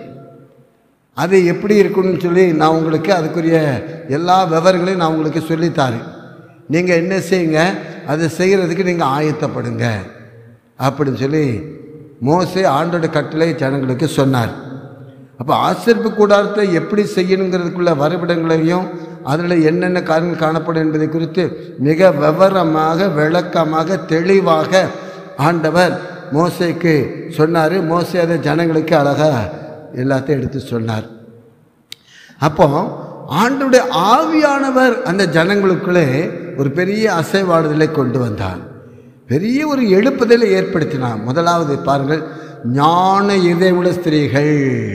அது எப்படி இருக்கணும்னு சொல்லி நான் உங்களுக்கு அதுக்குரிய எல்லா விவரங்களையும் நான் உங்களுக்கு சொல்லித்தாரேன் நீங்கள் என்ன செய்யுங்க அதை செய்கிறதுக்கு நீங்கள் ஆயத்தப்படுங்க அப்படின்னு சொல்லி மோசே ஆண்டோட கட்டளை ஜனங்களுக்கு சொன்னார் அப்போ ஆசரிப்பு கூடாரத்தை எப்படி செய்யணுங்கிறதுக்குள்ள வரைபடங்களையும் அதில் என்னென்ன காரியங்கள் காணப்படும் என்பதை குறித்து மிக விவரமாக விளக்கமாக தெளிவாக ஆண்டவர் மோசேக்கு சொன்னார் மோசே அதை ஜனங்களுக்கு அழகாக எல்லாத்தையும் எடுத்து சொன்னார் அப்போ ஆண்டுடைய ஆவியானவர் அந்த ஜனங்களுக்குள்ளே ஒரு பெரிய அசைவாடுதலை கொண்டு வந்தார் பெரிய ஒரு எழுப்புதலை ஏற்படுத்தினார் முதலாவது பாருங்கள் ஞான இதயமுள்ள ஸ்திரீகள்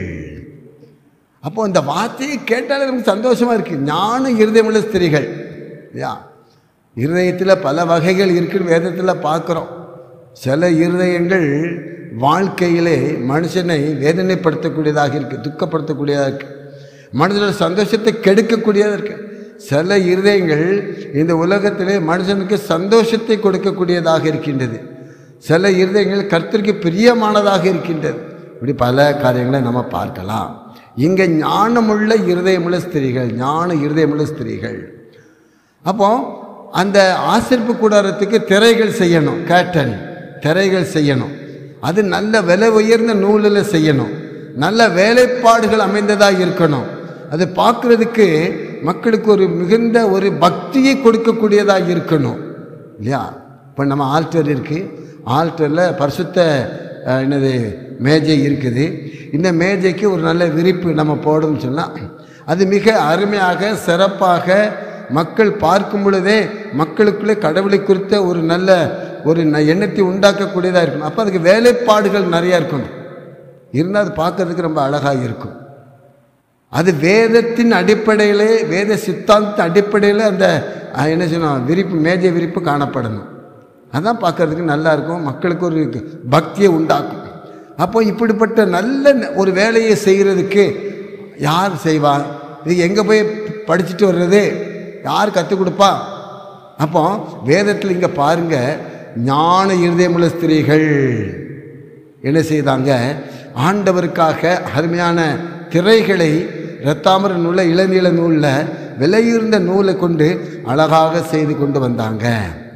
அப்போ இந்த வார்த்தையை கேட்டாலே நமக்கு சந்தோஷமா இருக்கு ஞான இருதயமுள்ள ஸ்திரீகள் இல்லையா இருதயத்தில் பல வகைகள் இருக்குன்னு வேதத்தில் பார்க்குறோம் சில இருதயங்கள் வாழ்க்கையிலே மனுஷனை வேதனைப்படுத்தக்கூடியதாக இருக்கு துக்கப்படுத்தக்கூடியதாக இருக்கு மனிதனோட சந்தோஷத்தை கெடுக்கக்கூடியதாக இருக்கு சில இருதயங்கள் இந்த உலகத்திலே மனுஷனுக்கு சந்தோஷத்தை கொடுக்கக்கூடியதாக இருக்கின்றது சில இருதயங்கள் கர்த்தருக்கு பிரியமானதாக இருக்கின்றது இப்படி பல காரியங்களை நம்ம பார்க்கலாம் இங்கே ஞானமுள்ள இருதயமுள்ள ஸ்திரீகள் ஞான இருதயமுள்ள ஸ்திரீகள் அப்போ அந்த ஆசிரிப்பு கூடாரத்துக்கு திரைகள் செய்யணும் கேட்டன் திரைகள் செய்யணும் அது நல்ல விலை உயர்ந்த நூலில் செய்யணும் நல்ல வேலைப்பாடுகள் அமைந்ததாக இருக்கணும் அது பார்க்குறதுக்கு மக்களுக்கு ஒரு மிகுந்த ஒரு பக்தியை கொடுக்கக்கூடியதாக இருக்கணும் இல்லையா இப்போ நம்ம ஆல்டர் இருக்குது ஆல்டரில் பரிசுத்த அஹ், என்னது மேஜை இருக்குது இந்த மேஜைக்கு ஒரு நல்ல விரிப்பு நம்ம போடணும்னு சொன்னால் அது மிக அருமையாக சிறப்பாக மக்கள் பார்க்கும் பொழுதே மக்களுக்குள்ளே கடவுளை குறித்த ஒரு நல்ல ஒரு ந- எண்ணத்தை உண்டாக்கக்கூடியதாக இருக்கணும் அப்போ அதுக்கு வேலைப்பாடுகள் நிறையா இருக்கணும் இருந்தால் அது பார்க்கறதுக்கு ரொம்ப அழகாக இருக்கும் அது வேதத்தின் அடிப்படையிலே வேத சித்தாந்தத்தின் அடிப்படையில் அந்த அஹ், என்ன சொன்னோம் விரிப்பு மேஜை விரிப்பு காணப்படணும் அதான் பார்க்கறதுக்கு நல்லா இருக்கும் மக்களுக்கு ஒரு பக்தியை உண்டாக்கும் அப்போ இப்படிப்பட்ட நல்ல ந- ஒரு வேலையை செய்கிறதுக்கு யார் செய்வா இது எங்கே போய் படிச்சுட்டு வர்றது யார் கற்றுக் கொடுப்பா அப்போ வேதத்தில் இங்கே பாருங்க ஞான இருதயமுள்ள ஸ்திரீகள் என்ன செய்தாங்க ஆண்டவருக்காக அருமையான திரைகளை இரத்தாமர நூலை இளநீல நூலில் விலையுர்ந்த நூலை கொண்டு அழகாக செய்து கொண்டு வந்தாங்க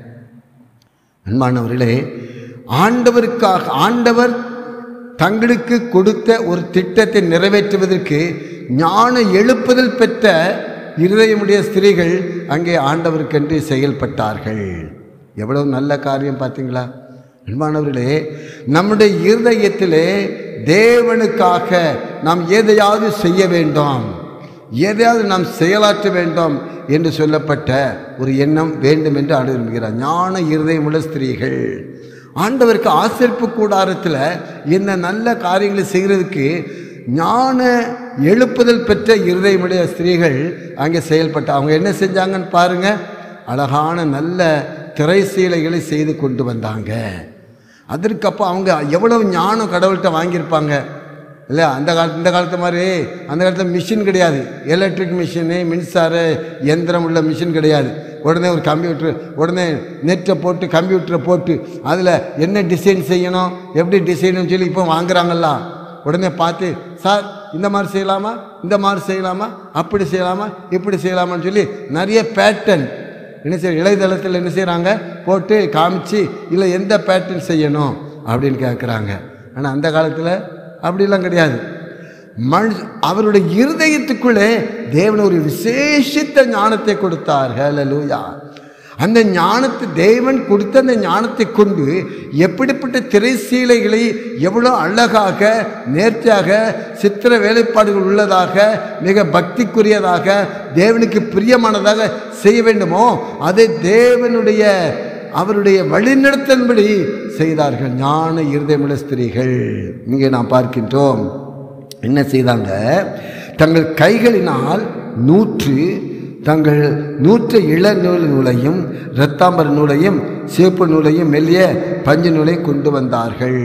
அன்பானவர்களே ஆண்டவருக்காக ஆண்டவர் தங்களுக்கு கொடுத்த ஒரு திட்டத்தை நிறைவேற்றுவதற்கு ஞான எழுப்புதல் பெற்ற இருதயமுடைய ஸ்திரீகள் அங்கே ஆண்டவருக்கென்று செயல்பட்டார்கள் எவ்வளவு நல்ல காரியம் பார்த்தீங்களா அன்பானவர்களே நம்முடைய இருதயத்திலே தேவனுக்காக நாம் எதையாவது செய்ய வேண்டும் எதையாவது நாம் செயலாற்ற வேண்டும் என்று சொல்லப்பட்ட ஒரு எண்ணம் வேண்டும் என்று ஆண்டு விரும்புகிறார் ஞான இருதயமுள்ள ஸ்திரீகள் ஆண்டவருக்கு ஆசிரிப்பு கூடாரத்தில் என்ன நல்ல காரியங்களை செய்கிறதுக்கு ஞான எழுப்புதல் பெற்ற இருதயமுடைய ஸ்திரீகள் அங்கே செயல்பட்ட அவங்க என்ன செஞ்சாங்கன்னு பாருங்க அழகான நல்ல திரைசீலைகளை செய்து கொண்டு வந்தாங்க அதற்கப்போ அவங்க எவ்வளவு ஞானம் கடவுள்கிட்ட வாங்கியிருப்பாங்க இல்லை அந்த காலத்து இந்த காலத்து மாதிரி அந்த காலத்தில் மிஷின் கிடையாது எலக்ட்ரிக் மிஷினு மின்சார எந்திரம் உள்ள மிஷின் கிடையாது உடனே ஒரு கம்ப்யூட்டர் உடனே நெட்டை போட்டு கம்ப்யூட்டரை போட்டு அதில் என்ன டிசைன் செய்யணும் எப்படி டிசைனுன்னு சொல்லி இப்போ வாங்குறாங்கல்ல உடனே பார்த்து சார் இந்த மாதிரி செய்யலாமா இந்த மாதிரி செய்யலாமா அப்படி செய்யலாமா இப்படி செய்யலாமான்னு சொல்லி நிறைய பேட்டர்ன் என்ன செய்ய இளையதளத்தில் என்ன செய்கிறாங்க போட்டு காமிச்சு இல்லை எந்த பேட்டர்ன் செய்யணும் அப்படின்னு கேட்குறாங்க ஆனால் அந்த காலத்தில் அப்படிலாம் கிடையாது மனு அவருடைய இருதயத்துக்குள்ளே தேவன் ஒரு விசேஷித்த ஞானத்தை கொடுத்தார் ஹalleluya அந்த ஞானத்தை தேவன் கொடுத்த அந்த ஞானத்தை கொண்டு எப்படிப்பட்ட திரைசீலைகளை எவ்வளோ அழகாக நேர்த்தியாக சித்திர வேலைப்பாடுகள் உள்ளதாக மிக பக்திக்குரியதாக தேவனுக்கு பிரியமானதாக செய்ய வேண்டுமோ அதை தேவனுடைய அவருடைய வழிநடத்தன்படி செய்தார்கள் ஞான இருதயமுள்ள ஸ்திரீகள் இங்கே நாம் பார்க்கின்றோம் என்ன செய்தாங்க தங்கள் கைகளினால் நூற்று தங்கள் நூற்ற இள நூல் நூலையும் இரத்தாம்பர நூலையும் சேப்பு நூலையும் மெல்லிய பஞ்சு நூலை கொண்டு வந்தார்கள்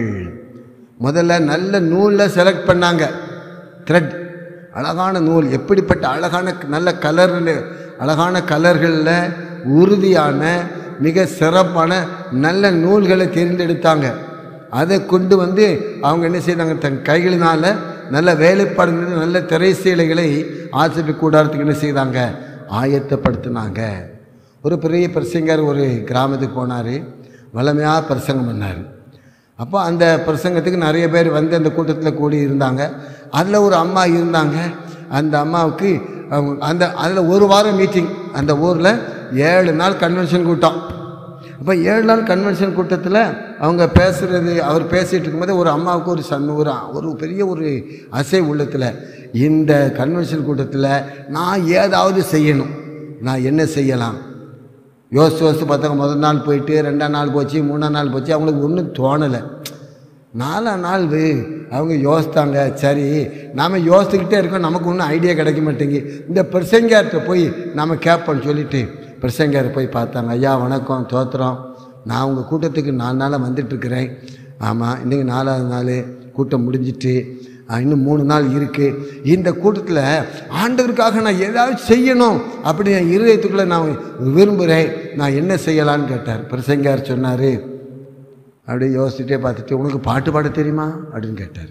முதல்ல நல்ல நூலில் செலக்ட் பண்ணாங்க த்ரெட் அழகான நூல் எப்படிப்பட்ட அழகான நல்ல கலர் அழகான கலர்களில் உறுதியான மிக சிறப்பான நல்ல நூல்களை தேர்ந்தெடுத்தாங்க அதை கொண்டு வந்து அவங்க என்ன செய்தாங்க தன் கைகளினால் நல்ல வேலைப்பாடுகள் நல்ல திரைசீலைகளை ஆசிரியப்பு கூடாரத்துக்கு என்ன செய்தாங்க ஆயத்தப்படுத்தினாங்க ஒரு பெரிய பிரசங்கர் ஒரு கிராமத்துக்கு போனார் வளமையாக பிரசங்கம் பண்ணார் அப்போ அந்த பிரசங்கத்துக்கு நிறைய பேர் வந்து அந்த கூட்டத்தில் கூடி இருந்தாங்க அதில் ஒரு அம்மா இருந்தாங்க அந்த அம்மாவுக்கு அவங்க அந்த அதில் ஒரு வாரம் மீட்டிங் அந்த ஊரில் ஏழு நாள் கன்வென்ஷன் கூட்டம் அப்போ ஏழு நாள் கன்வென்ஷன் கூட்டத்தில் அவங்க பேசுகிறது அவர் பேசிகிட்டு இருக்கும்போது ஒரு அம்மாவுக்கு ஒரு சன் ஒரு ஒரு பெரிய ஒரு அசை உள்ளத்தில் இந்த கன்வென்ஷன் கூட்டத்தில் நான் ஏதாவது செய்யணும் நான் என்ன செய்யலாம் யோசிச்சு யோசிச்சு பார்த்தாங்க முதல் நாள் போயிட்டு ரெண்டாம் நாள் போச்சு மூணாம் நாள் போச்சு அவங்களுக்கு ஒன்றும் தோணலை நாலாம் நாள் வே- அவங்க யோசித்தாங்க சரி நாம் யோசிச்சுக்கிட்டே இருக்கோம் நமக்கு ஒன்றும் ஐடியா கிடைக்க மாட்டேங்கி இந்த பிரசங்கார்கிட்ட போய் நாம் கேட்போம்னு சொல்லிட்டு பிரசங்காரை போய் பார்த்தாங்க ஐயா வணக்கம் தோத்திரம் நான் உங்கள் கூட்டத்துக்கு நாலு நாளாக வந்துட்டுருக்கிறேன் ஆமாம் இன்றைக்கி நாலாவது நாள் கூட்டம் முடிஞ்சிட்டு ஆ, இன்னும் மூணு நாள் இருக்குது இந்த கூட்டத்தில் ஆண்டவருக்காக நான் ஏதாவது செய்யணும் அப்படி என் இருதயத்துக்குள்ளே நான் விரும்புகிறேன் நான் என்ன செய்யலான்னு கேட்டார் பிரசங்கார் சொன்னார் அப்படியே யோசிச்சுட்டே பார்த்துட்டு உனக்கு பாட்டு பாட தெரியுமா அப்படின்னு கேட்டார்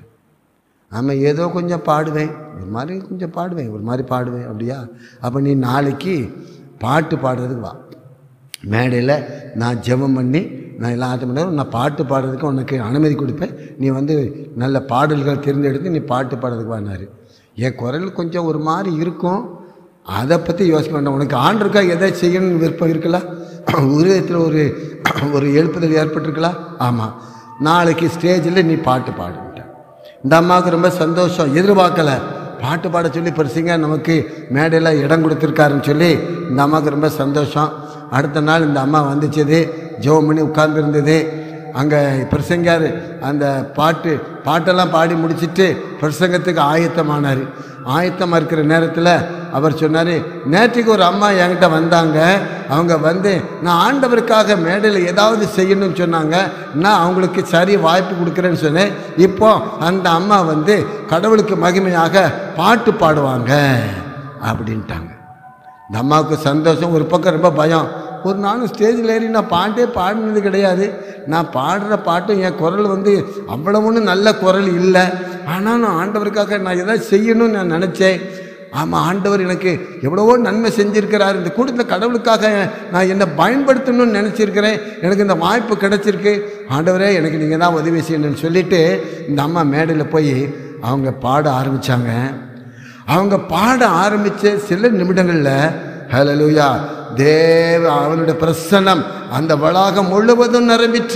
ஆமாம் ஏதோ கொஞ்சம் பாடுவேன் ஒரு மாதிரி கொஞ்சம் பாடுவேன் ஒரு மாதிரி பாடுவேன் அப்படியா அப்போ நீ நாளைக்கு பாட்டு பாடுறதுக்கு வா மேடையில் நான் ஜெபம் பண்ணி நான் எல்லாம் ஆட்டம் பண்ண நான் பாட்டு பாடுறதுக்கு உனக்கு அனுமதி கொடுப்பேன் நீ வந்து நல்ல பாடல்கள் தேர்ந்தெடுத்து நீ பாட்டு பாடுறதுக்கு வானாரு என் குரல் கொஞ்சம் ஒரு மாதிரி இருக்கும் அதை பற்றி யோசிக்க வேண்டாம் உனக்கு ஆண்டிருக்கா எதை செய்யணும்னு விருப்பம் இருக்கலாம் உருவத்தில் ஒரு ஒரு எழுப்புதல் ஏற்பட்டிருக்கலாம் ஆமாம் நாளைக்கு ஸ்டேஜில் நீ பாட்டு பாடுன்ட்ட இந்த அம்மாவுக்கு ரொம்ப சந்தோஷம் எதிர்பார்க்கல பாட்டு பாட சொல்லி பரிசுங்க நமக்கு மேடையில் இடம் கொடுத்துருக்காருன்னு சொல்லி இந்த அம்மாவுக்கு ரொம்ப சந்தோஷம் அடுத்த நாள் இந்த அம்மா வந்துச்சது ஜெபம் பண்ணி உட்கார்ந்துருந்தது அங்கே பிரசங்கார் அந்த பாட்டு பாட்டெல்லாம் பாடி முடிச்சிட்டு பிரசங்கத்துக்கு ஆயத்தமானார் ஆயத்தமாக இருக்கிற நேரத்தில் அவர் சொன்னார் நேற்றுக்கு ஒரு அம்மா என்கிட்ட வந்தாங்க அவங்க வந்து நான் ஆண்டவருக்காக மேடையில் ஏதாவது செய்யணும்னு சொன்னாங்க நான் அவங்களுக்கு சரி வாய்ப்பு கொடுக்குறேன்னு சொன்னேன் இப்போ அந்த அம்மா வந்து கடவுளுக்கு மகிமையாக பாட்டு பாடுவாங்க அப்படின்ட்டாங்க இந்த அம்மாவுக்கு சந்தோஷம் ஒரு பக்கம் ரொம்ப பயம் ஒரு நாளும் ஸ்டேஜில் ஏறி நான் பாட்டே பாடினது கிடையாது நான் பாடுற பாட்டும் என் குரல் வந்து அவ்வளவு ஒன்றும் நல்ல குரல் இல்லை ஆனால் நான் ஆண்டவருக்காக நான் எதாவது செய்யணும்னு நான் நினச்சேன் ஆமாம் ஆண்டவர் எனக்கு எவ்வளவோ நன்மை செஞ்சிருக்கிறார் இந்த கூட்டத்தில் கடவுளுக்காக நான் என்னை பயன்படுத்தணும்னு நினச்சிருக்கிறேன் எனக்கு இந்த வாய்ப்பு கிடைச்சிருக்கு ஆண்டவரே எனக்கு நீங்கள் தான் உதவி செய்யணும்னு சொல்லிட்டு இந்த அம்மா மேடையில் போய் அவங்க பாட ஆரம்பித்தாங்க அவங்க பாட ஆரம்பித்த சில நிமிடங்களில் ஹalleluya தேவ அவனுடைய பிரசன்னம் அந்த வளாகம் முழுவதும் நிரம்பிற்று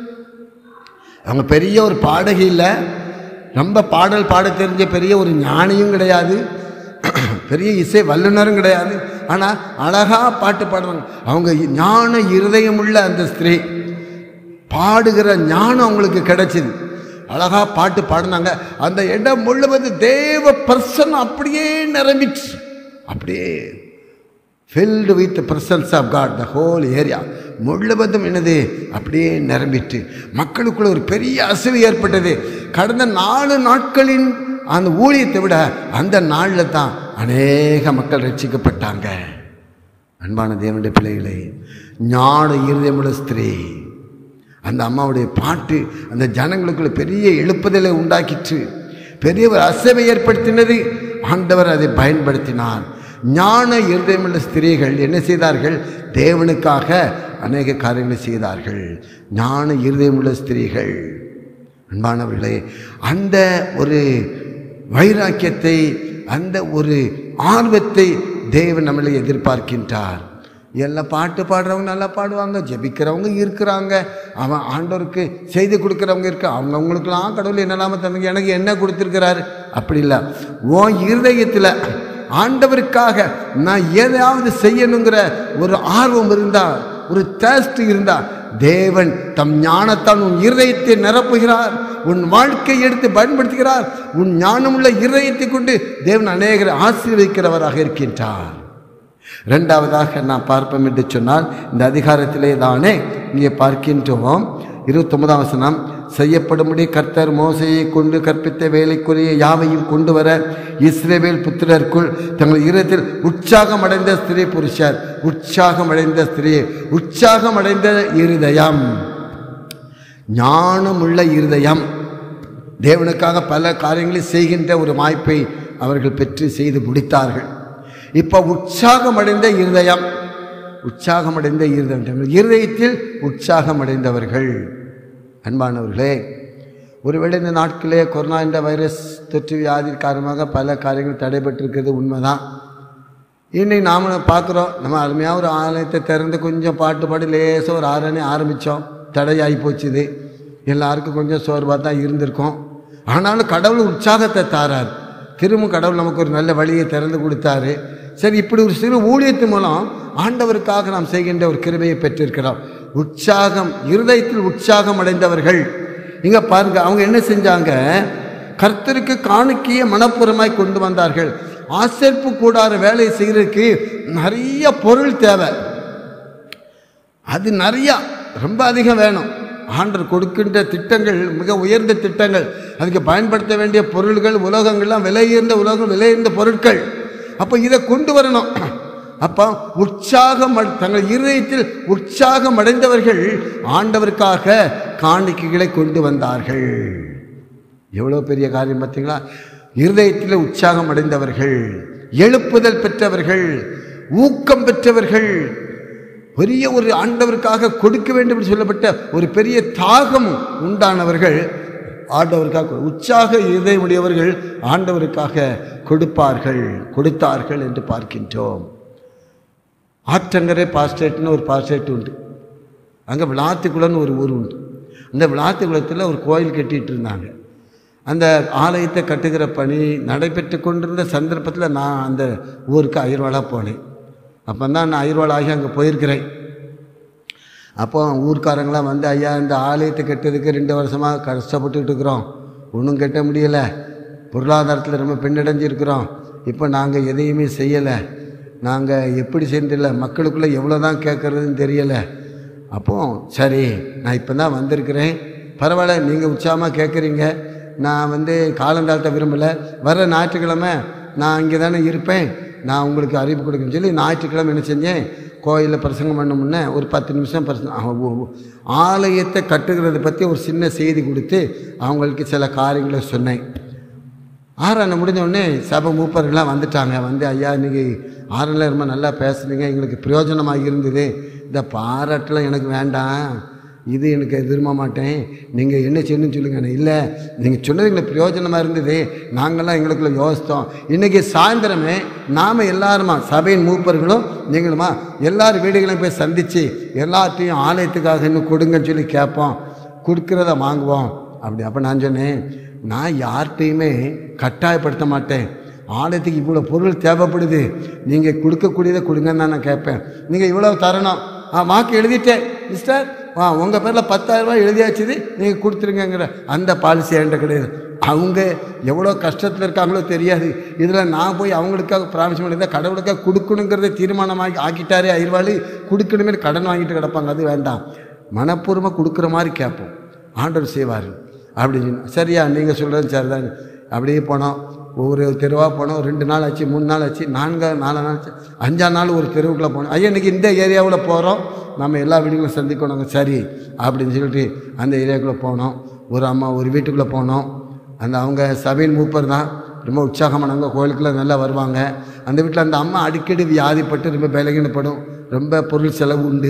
அவங்க பெரிய ஒரு பாடகி இல்லை ரொம்ப பாடல் பாட தெரிஞ்ச பெரிய ஒரு ஞானியும் கிடையாது பெரிய இசை வல்லுனரும் கிடையாது ஆனால் அழகாக பாட்டு பாடுவாங்க அவங்க ஞான இருதயம் உள்ள அந்த ஸ்திரீ பாடுகிற ஞானம் அவங்களுக்கு கிடைச்சிது அழகா பாட்டு பாடினாங்க அந்த இடம் முழுவதும் தேவ பர்சன் அப்படியே நிரம்பிச்சு அப்படியே filled with presence of God the whole area முழுவதும் என்னது அப்படியே நிரம்பிட்டு மக்களுக்குள்ள ஒரு பெரிய அசைவு ஏற்பட்டது கடந்த நாலு நாட்களின் அந்த ஊழியத்தை விட அந்த நாளில் தான் அநேக மக்கள் ரட்சிக்கப்பட்டாங்க அன்பான தேவனுடைய பிள்ளைகளே ஞான இருதயமுள்ள ஸ்திரீ அந்த அம்மாவுடைய பாட்டு அந்த ஜனங்களுக்குள்ள பெரிய எழுப்புதலை உண்டாக்கிற்று பெரிய ஒரு அசைவை ஏற்படுத்தினது ஆண்டவர் அதை பயன்படுத்தினார் ஞான இருதயமுள்ள ஸ்திரீகள் என்ன செய்தார்கள் தேவனுக்காக அநேக காரியங்களை செய்தார்கள் ஞான இருதயமுள்ள ஸ்திரீகள் அன்பானவர்களே அந்த ஒரு வைராக்கியத்தை அந்த ஒரு ஆர்வத்தை தேவன் நம்மளை எதிர்பார்க்கின்றார் எல்லாம் பாட்டு பாடுறவங்க நல்லா பாடுவாங்க ஜெபிக்கிறவங்க இருக்கிறாங்க அவன் ஆண்டவருக்கு செய்தி கொடுக்குறவங்க இருக்க அவங்க அவங்களுக்கெல்லாம் கடவுள் என்னெல்லாம தந்தாங்க எனக்கு என்ன கொடுத்துருக்கிறாரு அப்படி இல்லை உன் இருதயத்தில் ஆண்டவருக்காக நான் எதையாவது செய்யணுங்கிற ஒரு ஆர்வம் இருந்தா ஒரு தேஸ்ட் இருந்தா தேவன் தம் ஞானத்தால் உன் இருதயத்தை நிரப்புகிறார் உன் வாழ்க்கையை எடுத்து பயன்படுத்துகிறார் உன் ஞானமுள்ள இருதயத்தை கொண்டு தேவன் அநேகரை ஆசீர்வதிக்கிறவராக இருக்கின்றார் ரெண்டாவதாக நான் பார்ப்போம் என்று சொன்னால் இந்த அதிகாரத்திலே தானே இங்கே பார்க்கின்றோம் இருபத்தொன்பதாம் வசனம் செய்யப்படும்படி கர்த்தர் மோசையை கொண்டு கற்பித்த வேலைக்குரிய யாவையும் கொண்டு வர இஸ்ரேவேல் புத்திரருக்குள் தங்கள் இருதயத்தில் உற்சாகம் அடைந்த ஸ்திரீ புருஷர் உற்சாகம் அடைந்த ஸ்திரீ உற்சாகம் அடைந்த இருதயம் ஞானமுள்ள இருதயம் தேவனுக்காக பல காரியங்களை செய்கின்ற ஒரு வாய்ப்பை அவர்கள் பெற்று செய்து முடித்தார்கள் இப்போ உற்சாகம் அடைந்த இருதயம் உற்சாகம் அடைந்த இருதயம் இருதயத்தில் உற்சாகம் அடைந்தவர்கள் அன்பானவர்களே ஒருவேளை இந்த நாட்களே கொரோனா என்ற வைரஸ் தொற்று வியாதி காரணமாக பல காரியங்கள் தடைபட்டிருக்கிறது உண்மைதான் இன்னைக்கு நாமளும் பார்க்குறோம் நம்ம அருமையாக ஒரு ஆலயத்தை திறந்து கொஞ்சம் பாட்டு பாடி லேசாக ஒரு ஆரணி ஆரம்பித்தோம் தடையாகி போச்சுது எல்லாருக்கும் கொஞ்சம் சோர்வாக தான் இருந்திருக்கோம் ஆனாலும் கடவுள் உற்சாகத்தை தாரார் திரும்ப கடவுள் நமக்கு ஒரு நல்ல வழியை திறந்து கொடுத்தாரு சரி இப்படி ஒரு சிறு ஊழியத்தின் மூலம் ஆண்டவருக்காக நாம் செய்கின்ற ஒரு கிருபையை பெற்றிருக்கிறோம் உற்சாகம் இருதயத்தில் உற்சாகம் அடைந்தவர்கள் இங்க பாருங்க அவங்க என்ன செஞ்சாங்க கர்த்தருக்கு காணிக்கைய மனப்புறமாய் கொண்டு வந்தார்கள் ஆசேர்ப்பு கூடார வேலை செய்யறதுக்கு நிறைய பொருள் தேவை அது நிறையா ரொம்ப அதிகம் வேணும் ஆண்டர் கொடுக்கின்ற திட்டங்கள் மிக உயர்ந்த திட்டங்கள் அதுக்கு பயன்படுத்த வேண்டிய பொருள்கள் உலோகங்கள்லாம் விலையுயர்ந்த உலோகம் விலையுயர்ந்த பொருட்கள் அப்போ இதை கொண்டு வரணும் அப்போ உற்சாகம் அடை- தங்கள் இருதயத்தில் உற்சாகம் அடைந்தவர்கள் ஆண்டவருக்காக காணிக்கைகளை கொண்டு வந்தார்கள் எவ்வளோ பெரிய காரியம் பார்த்தீங்களா இருதயத்தில் உற்சாகம் அடைந்தவர்கள் எழுப்புதல் பெற்றவர்கள் ஊக்கம் பெற்றவர்கள் பெரிய ஒரு ஆண்டவருக்காக கொடுக்க வேண்டும் என்று சொல்லப்பட்ட ஒரு பெரிய தாகம் உண்டானவர்கள் ஆண்டவருக்காக உற்சாக இதயமுடையவர்கள் ஆண்டவருக்காக கொடுப்பார்கள் கொடுத்தார்கள் என்று பார்க்கின்றோம் ஆற்றங்கரை பாஸ்டேட்னு ஒரு பாஸ்டேட் உண்டு அங்கே விளாத்துக்குளம்னு ஒரு ஊர் உண்டு அந்த விளாத்துக்குளத்தில் ஒரு கோயில் கட்டிட்டு இருந்தாங்க அந்த ஆலயத்தை கட்டுகிற பணி நடைபெற்று கொண்டிருந்த சந்தர்ப்பத்தில் நான் அந்த ஊருக்கு அயர்வாளாக போனேன் அப்போ தான் நான் அயர்வாளாகி அங்கே போயிருக்கிறேன் அப்போ ஊர்க்காரங்களாம் வந்து ஐயா இந்த ஆலயத்தை கட்டுறதுக்கு ரெண்டு வருஷமாக கஷ்டப்பட்டுக்கிட்டு இருக்கிறோம் ஒன்றும் கட்ட முடியலை பொருளாதாரத்தில் ரொம்ப பின்னடைஞ்சிருக்கிறோம் இப்போ நாங்கள் எதையுமே செய்யலை நாங்கள் எப்படி செஞ்சில்ல மக்களுக்குள்ளே எவ்வளோ தான் கேட்குறதுன்னு தெரியலை அப்போ சரி நான் இப்போ தான் வந்திருக்கிறேன் பரவாயில்ல நீங்கள் உற்சாகமாக கேட்குறீங்க நான் வந்து காலந்தாழ்த்த விரும்பலை வர ஞாயிற்றுக்கிழமை நான் இங்கே தானே இருப்பேன் நான் உங்களுக்கு அறிவிப்பு கொடுக்குன்னு சொல்லி ஞாயிற்றுக்கிழமை என்ன செஞ்சேன் கோயிலில் பிரசங்கம் பண்ண முன்னே ஒரு பத்து நிமிஷம் பிரசங்கம் ஆலயத்தை கட்டுகிறத பற்றி ஒரு சின்ன செய்தி கொடுத்து அவங்களுக்கு சில காரியங்களை சொன்னேன் ஆறான முடிஞ்ச உடனே சபை மூப்பர்கள்லாம் வந்துட்டாங்க வந்து ஐயா இன்னைக்கு ஆறில் ரொம்ப நல்லா பேசுனீங்க எங்களுக்கு பிரயோஜனமாக இருந்தது இந்த பாராட்டெலாம் எனக்கு வேண்டாம் இது எனக்கு விரும்ப மாட்டேன் நீங்கள் என்ன செய்யணும்னு சொல்லுங்க இல்லை நீங்கள் சொன்னது எங்களுக்கு பிரயோஜனமாக இருந்தது நாங்கள்லாம் எங்களுக்குள்ள யோசித்தோம் இன்றைக்கி சாயந்தரமே நாம் எல்லாருமா சபையின் மூப்பர்களும் நீங்களுமா எல்லார் வீடுகளையும் போய் சந்தித்து எல்லாத்தையும் ஆலயத்துக்காக இன்னும் கொடுங்கன்னு சொல்லி கேட்போம் கொடுக்குறத வாங்குவோம் அப்படி அப்போ நான் சொன்னேன் நான் யார்கிட்டையுமே கட்டாயப்படுத்த மாட்டேன் ஆலயத்துக்கு இவ்வளோ பொருள் தேவைப்படுது நீங்கள் கொடுக்கக்கூடியதை கொடுங்கன்னு தான் நான் கேட்பேன் நீங்கள் இவ்வளோ தரணும் ஆ வாக்கு எழுதிட்டேன் மிஸ்டர் ஆ உங்கள் பேரில் பத்தாயிரம் ரூபாய் எழுதியாச்சுது நீங்கள் கொடுத்துருங்கங்கிற அந்த பாலிசி என்கிட்ட கிடையாது அவங்க எவ்வளோ கஷ்டத்தில் இருக்காங்களோ தெரியாது இதில் நான் போய் அவங்களுக்காக ப்ராமிஸ் பண்ணியிருந்தேன் கடவுளுக்காக கொடுக்கணுங்கிறத தீர்மானமாக்கி ஆக்கிட்டாரே ஐர்வாளி கொடுக்கணுமே கடன் வாங்கிட்டு கிடப்பாங்க அது வேண்டாம் மனப்பூர்வமாக கொடுக்குற மாதிரி கேட்போம் ஆண்டவர் செய்வார் அப்படின்னு சரியா நீங்கள் சொல்கிறது சரிதான் அப்படியே போனோம் ஒவ்வொரு தெருவாக போனோம் ரெண்டு நாள் ஆச்சு மூணு நாள் ஆச்சு நான்கா நாலு நாள் ஆச்சு அஞ்சாம் நாள் ஒரு தெருவுக்குள்ளே போனோம் ஐயா இன்னைக்கு இந்த ஏரியாவில் போகிறோம் நம்ம எல்லா வீடுகளும் சந்திக்கணுங்க சரி அப்படின்னு சொல்லிட்டு அந்த ஏரியாவுக்குள்ளே போனோம் ஒரு அம்மா ஒரு வீட்டுக்குள்ளே போனோம் அந்த அவங்க சபையின் மூப்பர் தான் ரொம்ப உற்சாகமானவங்க கோயிலுக்குள்ளே நல்லா வருவாங்க அந்த வீட்டில் அந்த அம்மா அடிக்கடி வியாதிப்பட்டு ரொம்ப பலகீனப்படும் ரொம்ப பொருள் செலவு உண்டு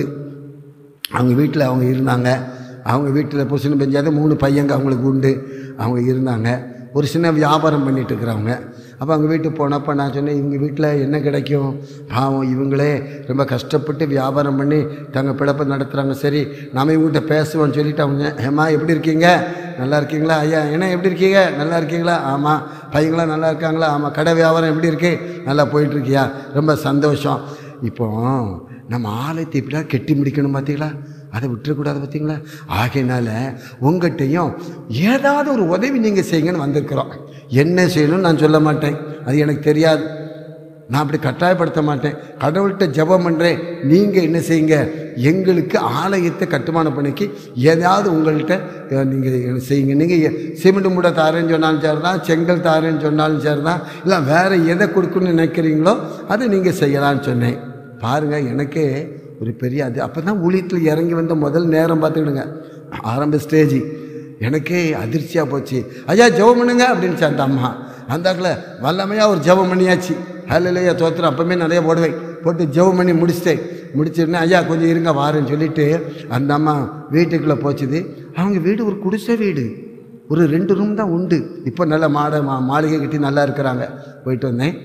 அவங்க வீட்டில் அவங்க இருந்தாங்க அவங்க வீட்டில் புருஷன் பெஞ்சாத மூணு பையங்க அவங்களுக்கு உண்டு அவங்க இருந்தாங்க ஒரு சின்ன வியாபாரம் பண்ணிட்டு இருக்கிறவங்க அப்போ அவங்க வீட்டுக்கு போனப்போ நான் சொன்னேன் இவங்க வீட்டில் என்ன கிடைக்கும் பாவம் இவங்களே ரொம்ப கஷ்டப்பட்டு வியாபாரம் பண்ணி தங்க பிழப்பை நடத்துகிறாங்க சரி நாம இவங்ககிட்ட பேசுவோம்னு சொல்லிட்டு அவங்க ஏம்மா எப்படி இருக்கீங்க நல்லா இருக்கீங்களா ஐயா என்ன எப்படி இருக்கீங்க நல்லா இருக்கீங்களா ஆமாம் பையங்களாம் நல்லா இருக்காங்களா ஆமாம் கடை வியாபாரம் எப்படி இருக்கு நல்லா போயிட்டுருக்கியா ரொம்ப சந்தோஷம் இப்போ நம்ம ஆலயத்தை இப்படிலாம் கெட்டி முடிக்கணும் பார்த்தீங்களா அதை விட்டுறக்கூடாது பார்த்தீங்களா ஆகையினால உங்கள்கிட்டையும் ஏதாவது ஒரு உதவி நீங்கள் செய்யுங்கன்னு வந்திருக்கிறோம் என்ன செய்யணும்னு நான் சொல்ல மாட்டேன் அது எனக்கு தெரியாது நான் அப்படி கட்டாயப்படுத்த மாட்டேன் கடவுள்கிட்ட ஜெபம் பண்ணுறேன் நீங்கள் என்ன செய்யுங்க எங்களுக்கு ஆலயத்தை கட்டுமானம் பண்ணிக்கி ஏதாவது உங்கள்கிட்ட நீங்கள் செய்யுங்க நீங்கள் சிமெண்ட் மூட தாரேன்னு சொன்னாலும் சரி தான் செங்கல் தாரேன்னு சொன்னாலும் சரி தான் இல்லை வேறு எதை கொடுக்கணும்னு நினைக்கிறீங்களோ அதை நீங்கள் செய்யலாம்னு சொன்னேன் பாருங்கள் எனக்கே ஒரு பெரிய அது அப்போ தான் ஊழியத்தில் இறங்கி வந்த முதல் நேரம் பார்த்துக்கிடுங்க ஆரம்ப ஸ்டேஜ் எனக்கே அதிர்ச்சியாக போச்சு ஐயா ஜெபம் பண்ணுங்க அப்படின்னு அந்த அம்மா அந்தாக்கில் வல்லமையாக ஒரு ஜெபம் பண்ணியாச்சு ஹலையா தோத்திரம் அப்போமே நிறைய போடுவேன் போட்டு ஜெபம் பண்ணி முடிச்சிட்டேன் முடிச்சிருந்தேன் ஐயா கொஞ்சம் இருங்க வாரேன்னு சொல்லிட்டு அந்த அம்மா வீட்டுக்குள்ளே போச்சுது அவங்க வீடு ஒரு குடிசை வீடு ஒரு ரெண்டு ரூம் தான் உண்டு இப்போ நல்ல மாட மா மாளிகை கட்டி நல்லா இருக்கிறாங்க போயிட்டு வந்தேன்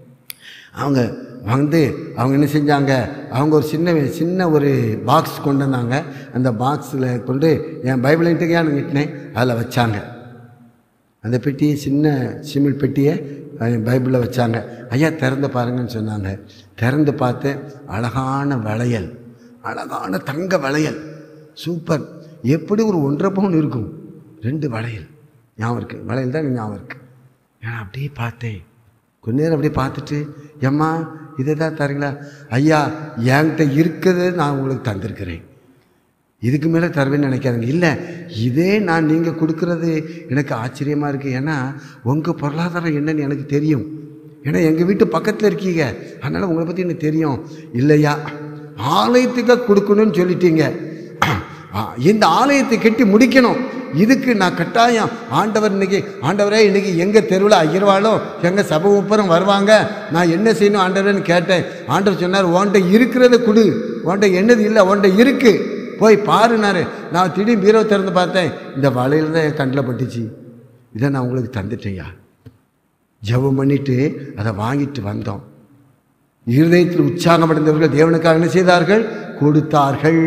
அவங்க வந்து அவங்க என்ன செஞ்சாங்க அவங்க ஒரு சின்ன சின்ன ஒரு பாக்ஸ் கொண்டு வந்தாங்க அந்த பாக்ஸில் கொண்டு என் பைபிள் இன்ட்டுக்கையானு நிட்டினேன் அதில் வச்சாங்க அந்த பெட்டியை சின்ன சிமிழ் பெட்டியை அஹ், பைபிளில் வச்சாங்க ஐயா திறந்து பாருங்கன்னு சொன்னாங்க திறந்து பார்த்தேன் அழகான வளையல் அழகான தங்க வளையல் சூப்பர் எப்படி ஒரு ஒன்றரை பவுன் இருக்கும் ரெண்டு வளையல் ஞாபகம் இருக்குது வளையல் தான் எனக்கு ஞாபகம் இருக்குது நான் அப்படியே பார்த்தேன் கொஞ்ச நேரம் அப்படியே பார்த்துட்டு எம்மா இதை தான் தரீங்களா ஐயா என்கிட்ட இருக்கிறத நான் உங்களுக்கு தந்திருக்கிறேன் இதுக்கு மேலே தருவேன்னு நினைக்காதுங்க இல்லை இதே நான் நீங்கள் கொடுக்கறது எனக்கு ஆச்சரியமாக இருக்குது ஏன்னா உங்கள் பொருளாதாரம் என்னன்னு எனக்கு தெரியும் ஏன்னா எங்கள் வீட்டு பக்கத்தில் இருக்கீங்க அதனால் உங்களை பற்றி எனக்கு தெரியும் இல்லையா ஆலயத்துக்கு கொடுக்கணும்னு சொல்லிட்டீங்க ஆ, இந்த ஆலயத்தை கட்டி முடிக்கணும் இதுக்கு நான் கட்டாயம் ஆண்டவர் இன்னைக்கு ஆண்டவரே இன்னைக்கு எங்கள் தெருவில் ஐயர்வாளும் எங்கள் சபை உப்பரும் வருவாங்க நான் என்ன செய்யணும் ஆண்டவரேன்னு கேட்டேன் ஆண்டவர் சொன்னார் உன்கிட்ட இருக்கிறத கொடு உன்கிட்ட என்னது இல்லை உன்கிட்ட இருக்கு போய் பாருனாரு நான் திடீர் பீரோ திறந்து பார்த்தேன் இந்த வலையில் தான் என் கண்ணில் பட்டுச்சு இதை நான் உங்களுக்கு தந்துட்டேன்யா ஜெபம் பண்ணிட்டு அதை வாங்கிட்டு வந்தோம் இருதயத்தில் உற்சாகமடைந்தவர்கள் தேவனுக்காக என்ன செய்தார்கள் கொடுத்தார்கள்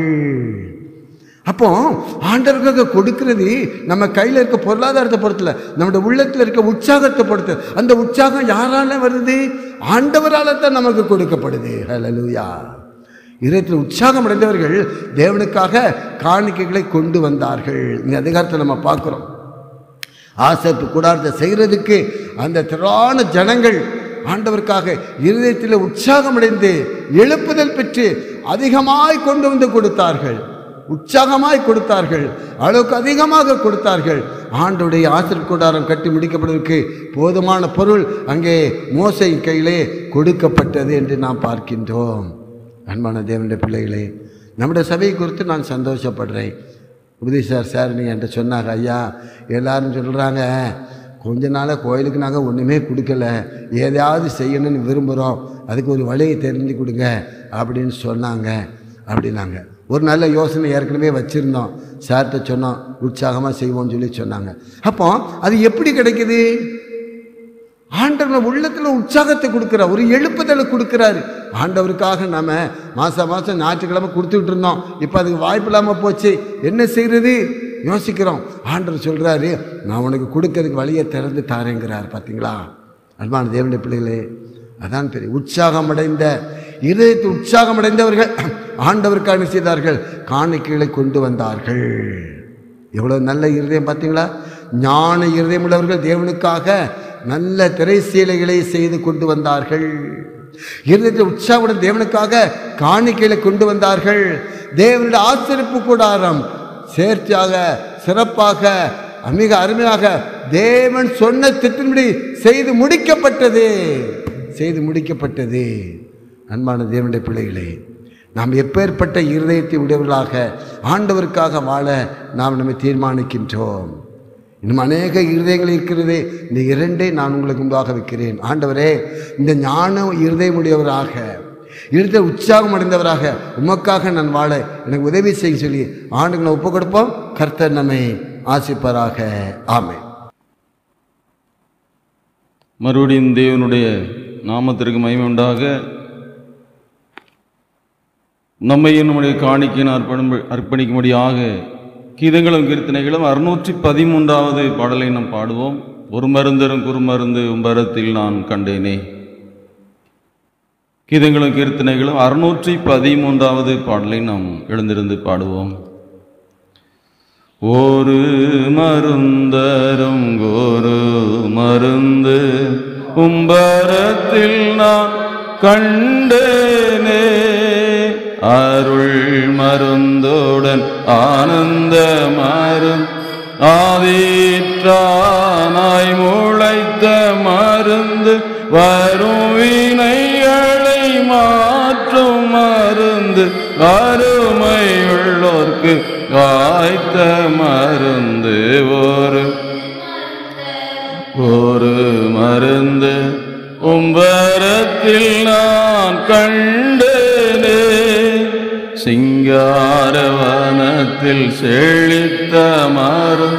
அப்போ ஆண்டவர்களுக்கு கொடுக்கிறது நம்ம கையில் இருக்க பொருளாதாரத்தை பொறுத்தல நம்முடைய உள்ளத்தில் இருக்க உற்சாகத்தை பொறுத்து அந்த உற்சாகம் யாரால வருது ஆண்டவரால தான் நமக்கு கொடுக்கப்படுது ஹalleluya இதயத்தில் உற்சாகம் அடைந்தவர்கள் தேவனுக்காக காணிக்கைகளை கொண்டு வந்தார்கள் இந்த அதிகாரத்தை நம்ம பார்க்குறோம் ஆசைப்பு கூடாரத்தை செய்கிறதுக்கு அந்த திரளான ஜனங்கள் ஆண்டவருக்காக இருதயத்தில் உற்சாகமடைந்து எழுப்புதல் பெற்று அதிகமாய் கொண்டு வந்து கொடுத்தார்கள் உற்சாகமாய் கொடுத்தார்கள் அளவுக்கு அதிகமாக கொடுத்தார்கள் ஆண்டுடைய ஆசிரியர் கூடாரம் கட்டி முடிக்கப்படுவதற்கு போதுமான பொருள் அங்கே மோசை கையிலே கொடுக்கப்பட்டது என்று நாம் பார்க்கின்றோம் அன்பான தேவனுடைய பிள்ளைகளே நம்முடைய சபையை குறித்து நான் சந்தோஷப்படுறேன் உபதேசார் சார் நீ என்கிட்ட சொன்னாங்க ஐயா எல்லாரும் சொல்கிறாங்க கொஞ்ச நாளாக கோயிலுக்கு நாங்கள் ஒன்றுமே கொடுக்கல ஏதாவது செய்யணும்னு விரும்புகிறோம் அதுக்கு ஒரு வழியை தெரிஞ்சு கொடுங்க அப்படின்னு சொன்னாங்க அப்படின்னாங்க ஒரு நல்ல யோசனை ஏற்கனவே வச்சுருந்தோம் சார்கிட்ட சொன்னோம் உற்சாகமாக செய்வோம்னு சொல்லி சொன்னாங்க அப்போ அது எப்படி கிடைக்குது ஆண்டவர் உள்ளத்தில் உற்சாகத்தை கொடுக்குறார் ஒரு எழுப்புதலை கொடுக்குறாரு ஆண்டவருக்காக நாம மாதம் மாதம் ஞாயிற்றுக்கிழமை கொடுத்துக்கிட்டு இருந்தோம் இப்போ அதுக்கு வாய்ப்பு இல்லாமல் போச்சு என்ன செய்கிறது யோசிக்கிறோம் ஆண்டவர் சொல்கிறாரு நான் உனக்கு கொடுக்கறதுக்கு வழியை திறந்து தாரேங்கிறார் பார்த்தீங்களா அன்பான தேவனுடைய பிள்ளைகளே அதான் பெரிய உற்சாகம் அடைந்த இதயத்து உற்சாகம் அடைந்தவர்கள் ஆண்டவருக்காக என்ன செய்தார்கள் காணிக்கைகளை கொண்டு வந்தார்கள் எவ்வளவு நல்ல இருதயம் பார்த்தீங்களா ஞான இருதயம் உள்ளவர்கள் தேவனுக்காக நல்ல திரைசீலைகளை செய்து கொண்டு வந்தார்கள் இருதயத்தில் உற்சாகத்துடன் தேவனுக்காக காணிக்கைகளை கொண்டு வந்தார்கள் தேவனுடைய ஆசிரிப்பு கூடாரம் சேர்ச்சியாக சிறப்பாக மிக அருமையாக தேவன் சொன்ன திட்டமிடி செய்து முடிக்கப்பட்டது செய்து முடிக்கப்பட்டது அன்பான தேவனுடைய பிள்ளைகளே நாம் எப்பேற்பட்ட இருதயத்தை உடையவர்களாக ஆண்டவருக்காக வாழ நாம் நம்மை தீர்மானிக்கின்றோம் இன்னும் அநேக இருதயங்கள் இருக்கிறது இந்த இரண்டை நான் உங்களுக்கு முன்பாக வைக்கிறேன் ஆண்டவரே இந்த ஞான இருதயமுடையவராக இருந்த உற்சாகம் அடைந்தவராக உமக்காக நான் வாழ எனக்கு உதவி செய்ய சொல்லி ஆண்டுகளை ஒப்பு கொடுப்போம் கர்த்தர் நம்மை ஆசிப்பாராக ஆமை மறுபடியும் தேவனுடைய நாமத்திற்கு மகிமை உண்டாக நம்மையும் நம்முடைய காணிக்கையின் அர்ப்பணம் அர்ப்பணிக்கும்படியாக கீதங்களும் கீர்த்தனைகளும் அறுநூற்றி பதிமூன்றாவது பாடலை நாம் பாடுவோம் ஒரு மருந்தரும் குறுமருந்து உம்பரத்தில் நான் கண்டேனே கீதங்களும் கீர்த்தனைகளும் அறுநூற்றி பதிமூன்றாவது பாடலை நாம் எழுந்திருந்து பாடுவோம் ஒரு மருந்தரும் ஒரு மருந்து உம்பரத்தில் நான் கண்டேனே அருள் மருந்துடன் ஆனந்த மரும் ஆதீற்றானாய் முளைத்த மருந்து வரும் வினைகளை மாற்றும் மருந்து அருமையுள்ளோர்க்கு காய்த்த மருந்து ஒரு ஒரு மருந்து உம்பரத்தில் நான் கண்டேனே சிங்காரவனத்தில் செழித்த மரம்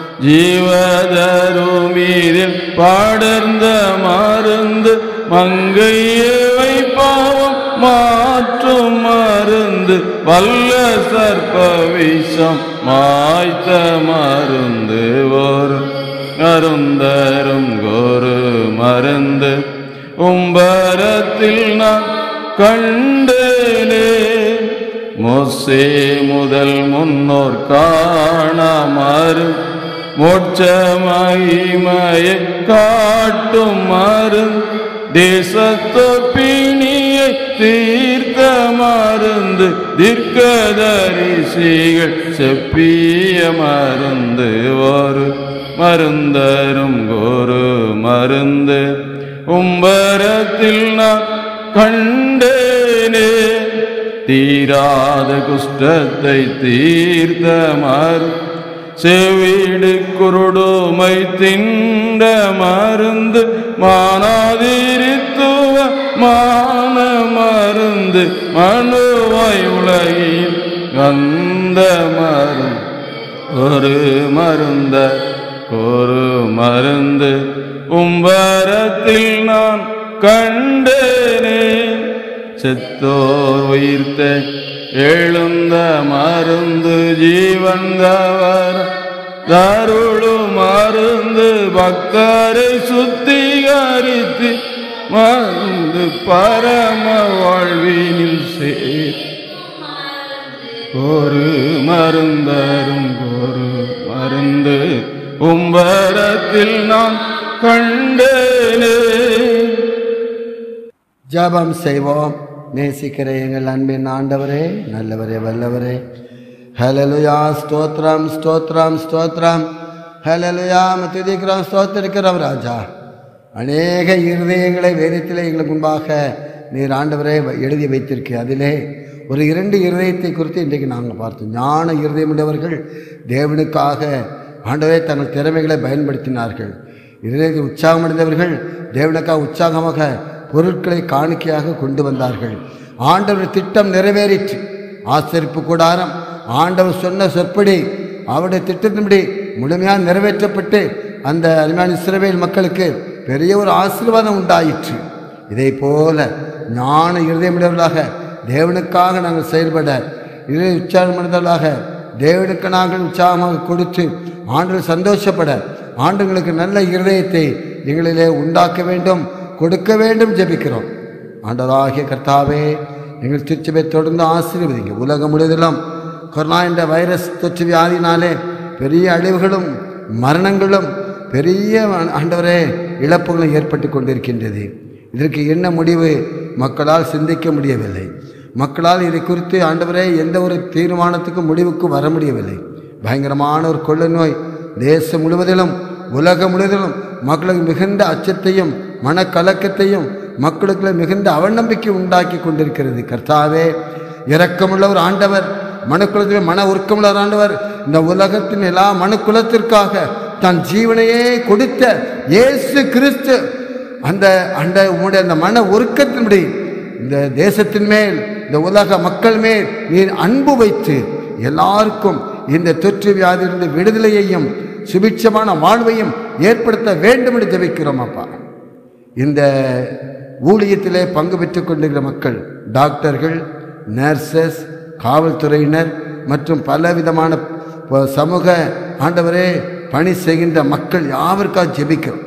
ஜீவதருமீதில் பாடர்ந்த மருந்து மங்கையவை பாவம் மாற்றும் மருந்து வல்ல சர்ப்ப விஷம் மாய்த்த மருந்து ஒரு அருந்தரும் கோரு மருந்து உம்பரத்தில் நான் கண்டேனே மோசே முதல் முன்னோர் காணாமறு மோட்ச மகிமையை காட்டும் மரு தேசத்தோ பிணியை தீர்த்த மருந்து தீர்க்கதரிசிகள் செப்பிய மருந்து ஒரு மருந்தரும் கோரு மருந்து உம்பரத்தில் நான் கண்டேனே தீராத குஷ்டத்தை தீர்த்த மரு செவிடு குருடுமை திண்ட மருந்து மானாதிரித்துவ மான மருந்து மனுவாய் உலகில் வந்த மருந்து ஒரு மருந்த ஒரு மருந்து உம்பரத்தில் நான் கண்டேனே செத்தோர் உயிர்த்த எழுந்த மருந்து ஜீவந்தவர் தருளு மருந்து பக்தரை சுத்திகரித்து மருந்து பரம வாழ்வினில் சேர் ஒரு மருந்தரும் ஒரு மருந்து உம்பரத்தில் நான் கண்டேனே ஜெபம் செய்வோம் நேசிக்கிற எங்கள் அன்பின் ஆண்டவரே நல்லவரே வல்லவரே ஹலலுயா ஸ்தோத்ரம் ஸ்தோத்ரம் ஸ்தோத்ரம் ஹலலுயா துதிக்கிறோம் ஸ்தோத்திருக்கிறோம் ராஜா அநேக இருதயங்களை வேதத்திலே எங்களுக்கு முன்பாக நீர் ஆண்டவரே வ- எழுதி வைத்திருக்கு அதிலே ஒரு இரண்டு இருதயத்தை குறித்து இன்றைக்கு நாங்கள் பார்த்தோம் ஞான இருதயமுடையவர்கள் தேவனுக்காக ஆண்டவரே தங்கள் திறமைகளை பயன்படுத்தினார்கள் இருதயத்தில் உற்சாகமடைந்தவர்கள் தேவனுக்காக உற்சாகமாக பொருட்களை காணிக்கையாக கொண்டு வந்தார்கள் ஆண்டவர் திட்டம் நிறைவேறிற்று ஆசரிப்பு கூடாரம் ஆண்டவர் சொன்ன சொற்படி அவருடைய திட்டத்தின்படி முழுமையாக நிறைவேற்றப்பட்டு அந்த அருமையான இஸ்ரவேல் மக்களுக்கு பெரிய ஒரு ஆசீர்வாதம் உண்டாயிற்று இதே போல ஞான இருதயமுடையவர்களாக தேவனுக்காக நாங்கள் செயல்பட இதை உற்சாகமடைந்தவர்களாக தேவனுக்கு நாங்கள் உற்சாகமாக கொடுத்து ஆண்டுகள் சந்தோஷப்பட ஆண்டுகளுக்கு நல்ல இருதயத்தை எங்களிலே உண்டாக்க வேண்டும் கொடுக்க வேண்டும் ஜெபிக்கிறோம் ஆண்டவராகிய கர்த்தாவே எங்கள் திருச்சபை தொடர்ந்து ஆசீர்வதிங்க உலகம் முழுவதிலும் கொரோனா என்ற வைரஸ் தொற்று வியாதினாலே பெரிய அழிவுகளும் மரணங்களும் பெரிய ஆண்டவரே இழப்புகளும் ஏற்பட்டு கொண்டிருக்கின்றது இதற்கு என்ன முடிவு மக்களால் சிந்திக்க முடியவில்லை மக்களால் இதை குறித்து ஆண்டவரே எந்த ஒரு தீர்மானத்துக்கும் முடிவுக்கு வர முடியவில்லை பயங்கரமான ஒரு கொள்ளை நோய் தேசம் முழுவதிலும் உலகம் முழுவதிலும் மக்களுக்கு மிகுந்த அச்சத்தையும் மனக்கலக்கத்தையும் மக்களுக்குள்ள மிகுந்த அவநம்பிக்கை உண்டாக்கி கொண்டிருக்கிறது கர்த்தாவே இரக்கமுள்ள ஒரு ஆண்டவர் மனுக்குலத்தில் மன உருக்கமுள்ள ஒரு ஆண்டவர் இந்த உலகத்தின் எல்லா மனுக்குலத்திற்காக தன் ஜீவனையே கொடுத்த இயேசு கிறிஸ்து அந்த அந்த உம்முடைய அந்த மன உருக்கத்தின்படி இந்த தேசத்தின் மேல் இந்த உலக மக்கள் மேல் நீர் அன்பு வைத்து எல்லாருக்கும் இந்த தொற்று வியாதியிலிருந்து விடுதலையையும் சுபிட்சமான வாழ்வையும் ஏற்படுத்த வேண்டும் என்று ஜெபிக்கிறோம் அப்பா இந்த ஊழியத்திலே பங்கு பெற்றுக் கொண்டிருக்கிற மக்கள் டாக்டர்கள் நர்சஸ் காவல்துறையினர் மற்றும் பலவிதமான ப- சமூக ஆண்டவரே பணி செய்கின்ற மக்கள் யாவருக்காக ஜெபிக்கிறோம்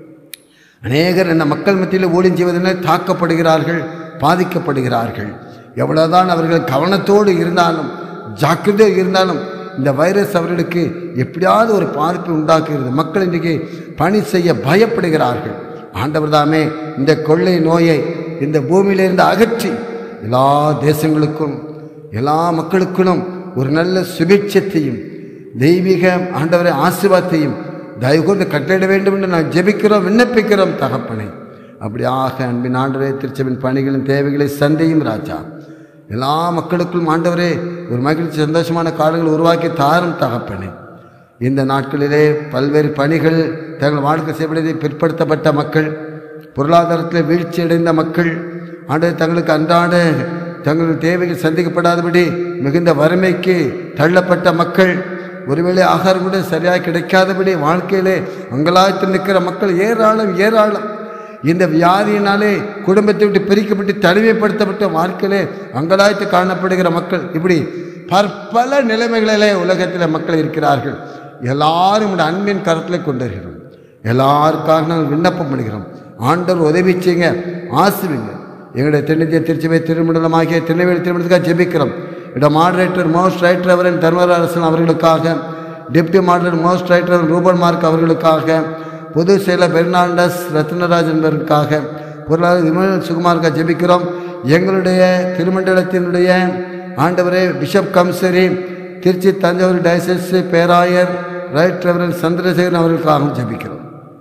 அநேகர் இந்த மக்கள் மத்தியில் ஊழியம் செய்வதனால் தாக்கப்படுகிறார்கள் பாதிக்கப்படுகிறார்கள் எவ்வளவுதான் அவர்கள் கவனத்தோடு இருந்தாலும் ஜாக்கிரதை இருந்தாலும் இந்த வைரஸ் அவர்களுக்கு எப்படியாவது ஒரு பாதிப்பை உண்டாக்குகிறது மக்கள் இன்றைக்கு பணி செய்ய பயப்படுகிறார்கள் ஆண்டவர் தாமே இந்த கொள்ளை நோயை இந்த பூமியிலிருந்து அகற்றி எல்லா தேசங்களுக்கும் எல்லா மக்களுக்கும் ஒரு நல்ல சுபிட்சத்தையும் தெய்வீக ஆண்டவரை ஆசீர்வாதத்தையும் தயவு கொண்டு கட்டளிட வேண்டும் என்று நான் ஜெபிக்கிறோம் விண்ணப்பிக்கிறோம் தகப்பனை அப்படியாக அன்பின் ஆண்டவரே திருச்சபின் பணிகளின் தேவைகளை சந்தையும் ராஜா எல்லா மக்களுக்கும் ஆண்டவரே ஒரு மகிழ்ச்சி சந்தோஷமான காலங்கள் உருவாக்கி தாரும் தகப்பனே இந்த நாட்களிலே பல்வேறு பணிகள் தங்கள் வாழ்க்கை செய்வதை பிற்படுத்தப்பட்ட மக்கள் பொருளாதாரத்தில் வீழ்ச்சி அடைந்த மக்கள் ஆண்டவர் தங்களுக்கு அன்றாட தங்கள் தேவைகள் சந்திக்கப்படாதபடி மிகுந்த வறுமைக்கு தள்ளப்பட்ட மக்கள் ஒருவேளை ஆகாரம் கூட சரியாக கிடைக்காதபடி வாழ்க்கையிலே அங்கலாய்த்து நிற்கிற மக்கள் ஏராளம் ஏராளம் இந்த வியாதியினாலே குடும்பத்தை விட்டு பிரிக்கப்பட்டு தனிமைப்படுத்தப்பட்ட வாழ்க்கையிலே அங்கலாய்த்து காணப்படுகிற மக்கள் இப்படி பற்பல நிலைமைகளிலே உலகத்தில் மக்கள் இருக்கிறார்கள் எல்லாரும் இந்த அன்பின் கருத்தில் கொண்டிருக்கிறோம் எல்லாருக்காக நாங்கள் விண்ணப்பம் பண்ணுகிறோம் ஆண்டவர் உதவி செய்யுங்க ஆசிரிங்க எங்களுடைய தென்னிந்திய திருச்சபை திருமண்டலமாகிய திருநெல்வேலி திருமணத்துக்காக ஜெபிக்கிறோம் இட மாடரேட்டர் மோஸ்ட் ரைட்டர் அவரின் தர்மராசன் அவர்களுக்காக deputy moderator most writer Ruben Mark அவர்களுக்காக பொது செயலர் பெர்னாண்டஸ் ரத்னராஜ் என்பவருக்காக பொருளாளர் விமல் சுகுமாருக்காக ஜெபிக்கிறோம் எங்களுடைய திருமண்டலத்தினுடைய ஆண்டவரே பிஷப் கம்சரி திருச்சி தஞ்சாவூர் டயசஸ் பேராயர் ரைட் ரெவரன் சந்திரசேகரன் அவர்களுக்காகவும் ஜெபிக்கிறோம்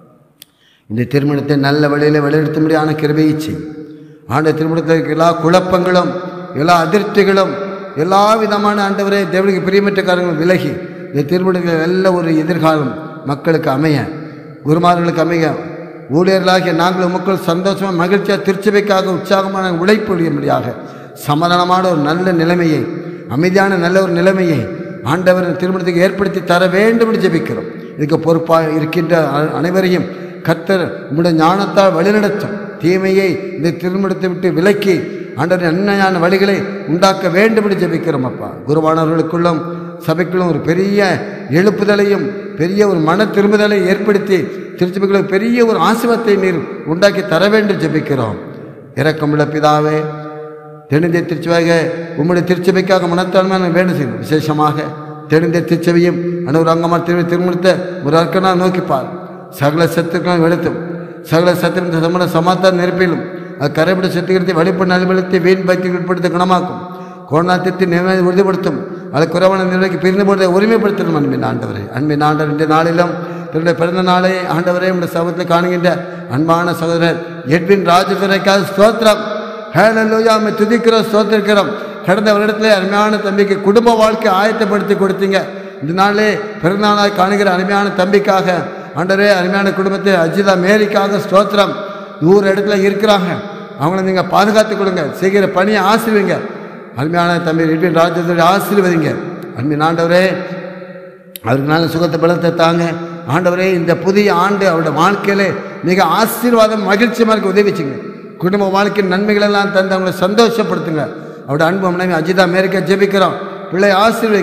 இந்த திருமணத்தை நல்ல வழியில் வழிநடத்தும்படியான கிருபையை செய் ஆண்ட திருமணத்தில் இருக்க எல்லா குழப்பங்களும் எல்லா அதிருப்திகளும் எல்லா விதமான ஆண்டவரே தேவனுக்கு பிரியமற்ற காரியங்களும் விலகி இந்த திருமணத்தில் நல்ல ஒரு எதிர்காலம் மக்களுக்கு அமைய குருமார்களுக்கு அமைய ஊழியர்களாகிய நாங்கள் மக்கள் சந்தோஷமாக மகிழ்ச்சியாக திருச்சபைக்காக உற்சாகமான உழைப்பு ஒழியும்படியாக சமாதானமான ஒரு நல்ல நிலைமையை அமைதியான நல்ல ஒரு நிலைமையை ஆண்டவர் திருமணத்துக்கு ஏற்படுத்தி தர வேண்டும் என்று ஜெபிக்கிறோம் இதுக்கு பொறுப்பாக இருக்கின்ற அ- அனைவரையும் கர்த்தர் உம்முடைய ஞானத்தால் வழிநடத்தும் தீமையை இந்த திருமணத்தை விட்டு விலக்கி ஆண்டவர் நன்மையான வழிகளை உண்டாக்க வேண்டும் என்று ஜெபிக்கிறோம் அப்பா குருவானவர்களுக்குள்ளும் சபைக்குள்ளும் ஒரு பெரிய எழுப்புதலையும் பெரிய ஒரு மன திரும்புதலை ஏற்படுத்தி திருச்சபைகளுக்கு பெரிய ஒரு ஆசிர்வாதத்தை நீர் உண்டாக்கி தர வேண்டும் ஜெபிக்கிறோம் இரக்கமுள்ள பிதாவே தென்னிந்திய திருச்சபையாக உம்முடைய திருச்சபைக்காக மனத்தாழ்மையான வேண்டும் செய்யும் விசேஷமாக தென்னிந்திய திருச்சபையும் அனுரங்கமாக திரு திருமணத்தை ஒரு அர்க்கனாக நோக்கிப்பார் சகல சத்துக்களும் வெளுத்தும் சகல சத்திரம் சமண சமாத்தார் நெருப்பிலும் அது கரைப்பட சுத்திகரித்து வழிபட நல்வெளுத்தை வீண் பக்திக்கு உட்படுத்த குணமாக்கும் கோணாத்திற்கு நிலைமை உறுதிப்படுத்தும் அது குறைவான நிலைக்கு பிரிந்து போடுறதை உரிமைப்படுத்தணும் அன்பின் ஆண்டவரை அன்பின் ஆண்டவர் இந்த நாளிலும் தன்னுடைய பிறந்த நாளை ஆண்டவரே இந்த சபத்தில் காணுகின்ற அன்பான சகோதரர் எட்வின் ராஜதுரைக்காக ஸ்தோத்திரம் ஹேலலூயா நம்ம துதிக்கிறோம் ஸ்தோத்திருக்கிறோம் கடந்த வருடத்துல அருமையான தம்பிக்கு குடும்ப வாழ்க்கை ஆயத்தப்படுத்தி கொடுத்தீங்க இந்த நாளே பிறந்தநாளாய் காணுகிற அருமையான தம்பிக்காக ஆண்டரே அருமையான குடும்பத்தை அஜிதா மேரிக்காக ஸ்தோத்திரம் நூறு இடத்துல இருக்கிறாங்க அவங்கள நீங்கள் பாதுகாத்து கொடுங்க செய்கிற பணியை ஆசிர்வீங்க அருமையான தம்பி ரெட்டின் ராஜ்யத்துடைய ஆசீர்வதிங்க அன்பின் ஆண்டவரே அவருக்கு நல்ல சுகத்தை பலத்தை தாங்க ஆண்டவரே இந்த புதிய ஆண்டு அவருடைய வாழ்க்கையிலே மிக ஆசீர்வாதம் மகிழ்ச்சியமாக இருக்க உதவி செய்யுங்க குடும்ப வாழ்க்கையின் நன்மைகள் எல்லாம் தந்து அவங்களை சந்தோஷப்படுத்துங்க அவருடைய அன்பு மனைவி அஜிதா அமெரிக்கா ஜெபிக்கிறோம் பிள்ளை ஆசீர்வைங்க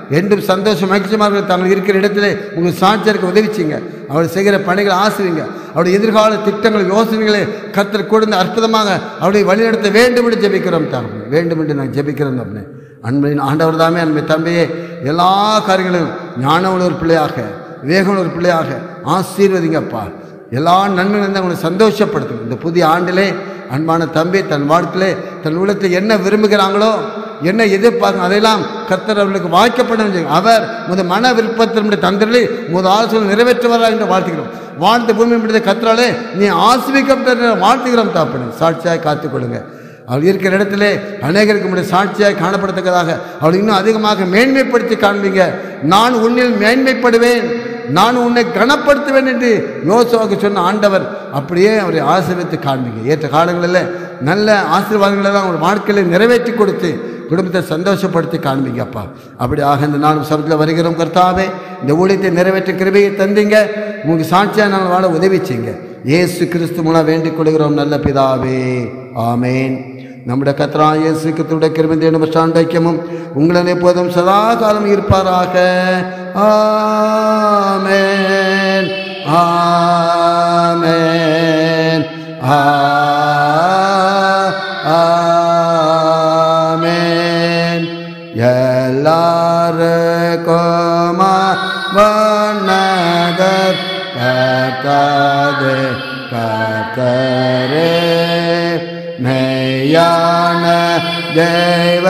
என்றும் சந்தோஷம் மகிழ்ச்சியமாக தாங்கள் இருக்கிற இடத்திலே உங்கள் சாட்சியருக்கு உதவிச்சிங்க அவர் செய்கிற பணிகளை ஆசிரிங்க அவருடைய எதிர்கால திட்டங்கள் யோசனைகளை கத்தர் கொடுத்து அற்புதமாக அவருடைய வழிநடத்த வேண்டும் என்று ஜெபிக்கிறோம் தான் வேண்டும் என்று நான் ஜெபிக்கிறோம் தம்பி அன்பின் ஆண்டவர் தாமே அன்பை தம்பியே எல்லா காரியங்களும் ஞானமுள்ள ஒரு பிள்ளையாக விவேகமுள்ள ஒரு பிள்ளையாக ஆசீர்வதிங்கப்பா எல்லா நன்மைகளும் தான் உங்களை சந்தோஷப்படுத்தும் இந்த புதிய ஆண்டிலே அன்பான தம்பி தன் வாழ்க்கையிலே தன் உள்ளத்தை என்ன விரும்புகிறாங்களோ என்ன எதிர்பார்க்கும் அதையெல்லாம் கர்த்தர் அவர்களுக்கு வாய்க்கப்படும் அவர் முத மன விருப்பத்தினுடைய தந்திரலை முத ஆலோசனை நிறைவேற்றுவாரா என்று வாழ்த்துகிறோம் வாழ்ந்த பூமி முடிந்த கர்த்தராலே நீ ஆசிரிக்கப்பட்ட வாழ்த்துகிறோம் தாப்பனே சாட்சியாய் காத்துக்கொள்ளுங்க அவள் இருக்கிற இடத்திலே அநேகருக்கு முன்னாடி சாட்சியாய் காணப்படத்தக்கதாக அவள் இன்னும் அதிகமாக மேன்மைப்படுத்தி காண்பீங்க நான் உன்னில் மேன்மைப்படுவேன் நான் உன்னை கனப்படுத்துவேன் என்று யோசுவாவுக்கு சொன்ன ஆண்டவர் அப்படியே அவரை ஆசீர்வித்து காண்பீங்க ஏற்ற காலங்களில் நல்ல ஆசீர்வாதங்களெல்லாம் அவர் வாழ்க்கையில் நிறைவேற்றி கொடுத்து குடும்பத்தை சந்தோஷப்படுத்தி காண்பீங்க அப்பா அப்படி ஆக இந்த நாளும் சமத்தில் வருகிறோம் கர்த்தாவே இந்த ஊழியத்தை நிறைவேற்ற கிருபையை தந்தீங்க உங்களுக்கு சாட்சியாக நாங்கள் வாழ உதவி செய்யுங்க இயேசு கிறிஸ்து மூலம் வேண்டிக் கொள்கிறோம் நல்ல பிதாவே ஆமேன் നമ്മുടെ കത്രായ യേശുക്രിസ്തുവിടെ കിരുമന്തേനും സാണ്ടൈക്യമും ഉങ്ങളെ പോതും സദാകാലം ഇരുപ്പാറാക ആമേൻ ആമേൻ ആമേൻ എല്ലാവർക്കും വണ്ണകർ കർത്താതെ കർത്തരേ மெய்யான தெய்வ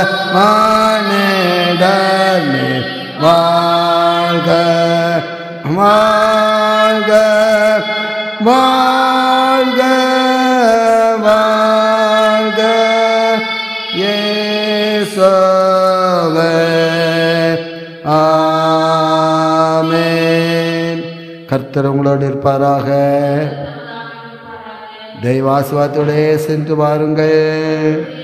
மானிடமே வாழ்க வாழ்க வாழ்க வாழ்க இயேசுவே ஆமென் கர்த்தர் உங்களோடு இருப்பாராக தெய்வாசுவாத்தோடே சென்று வாருங்கள்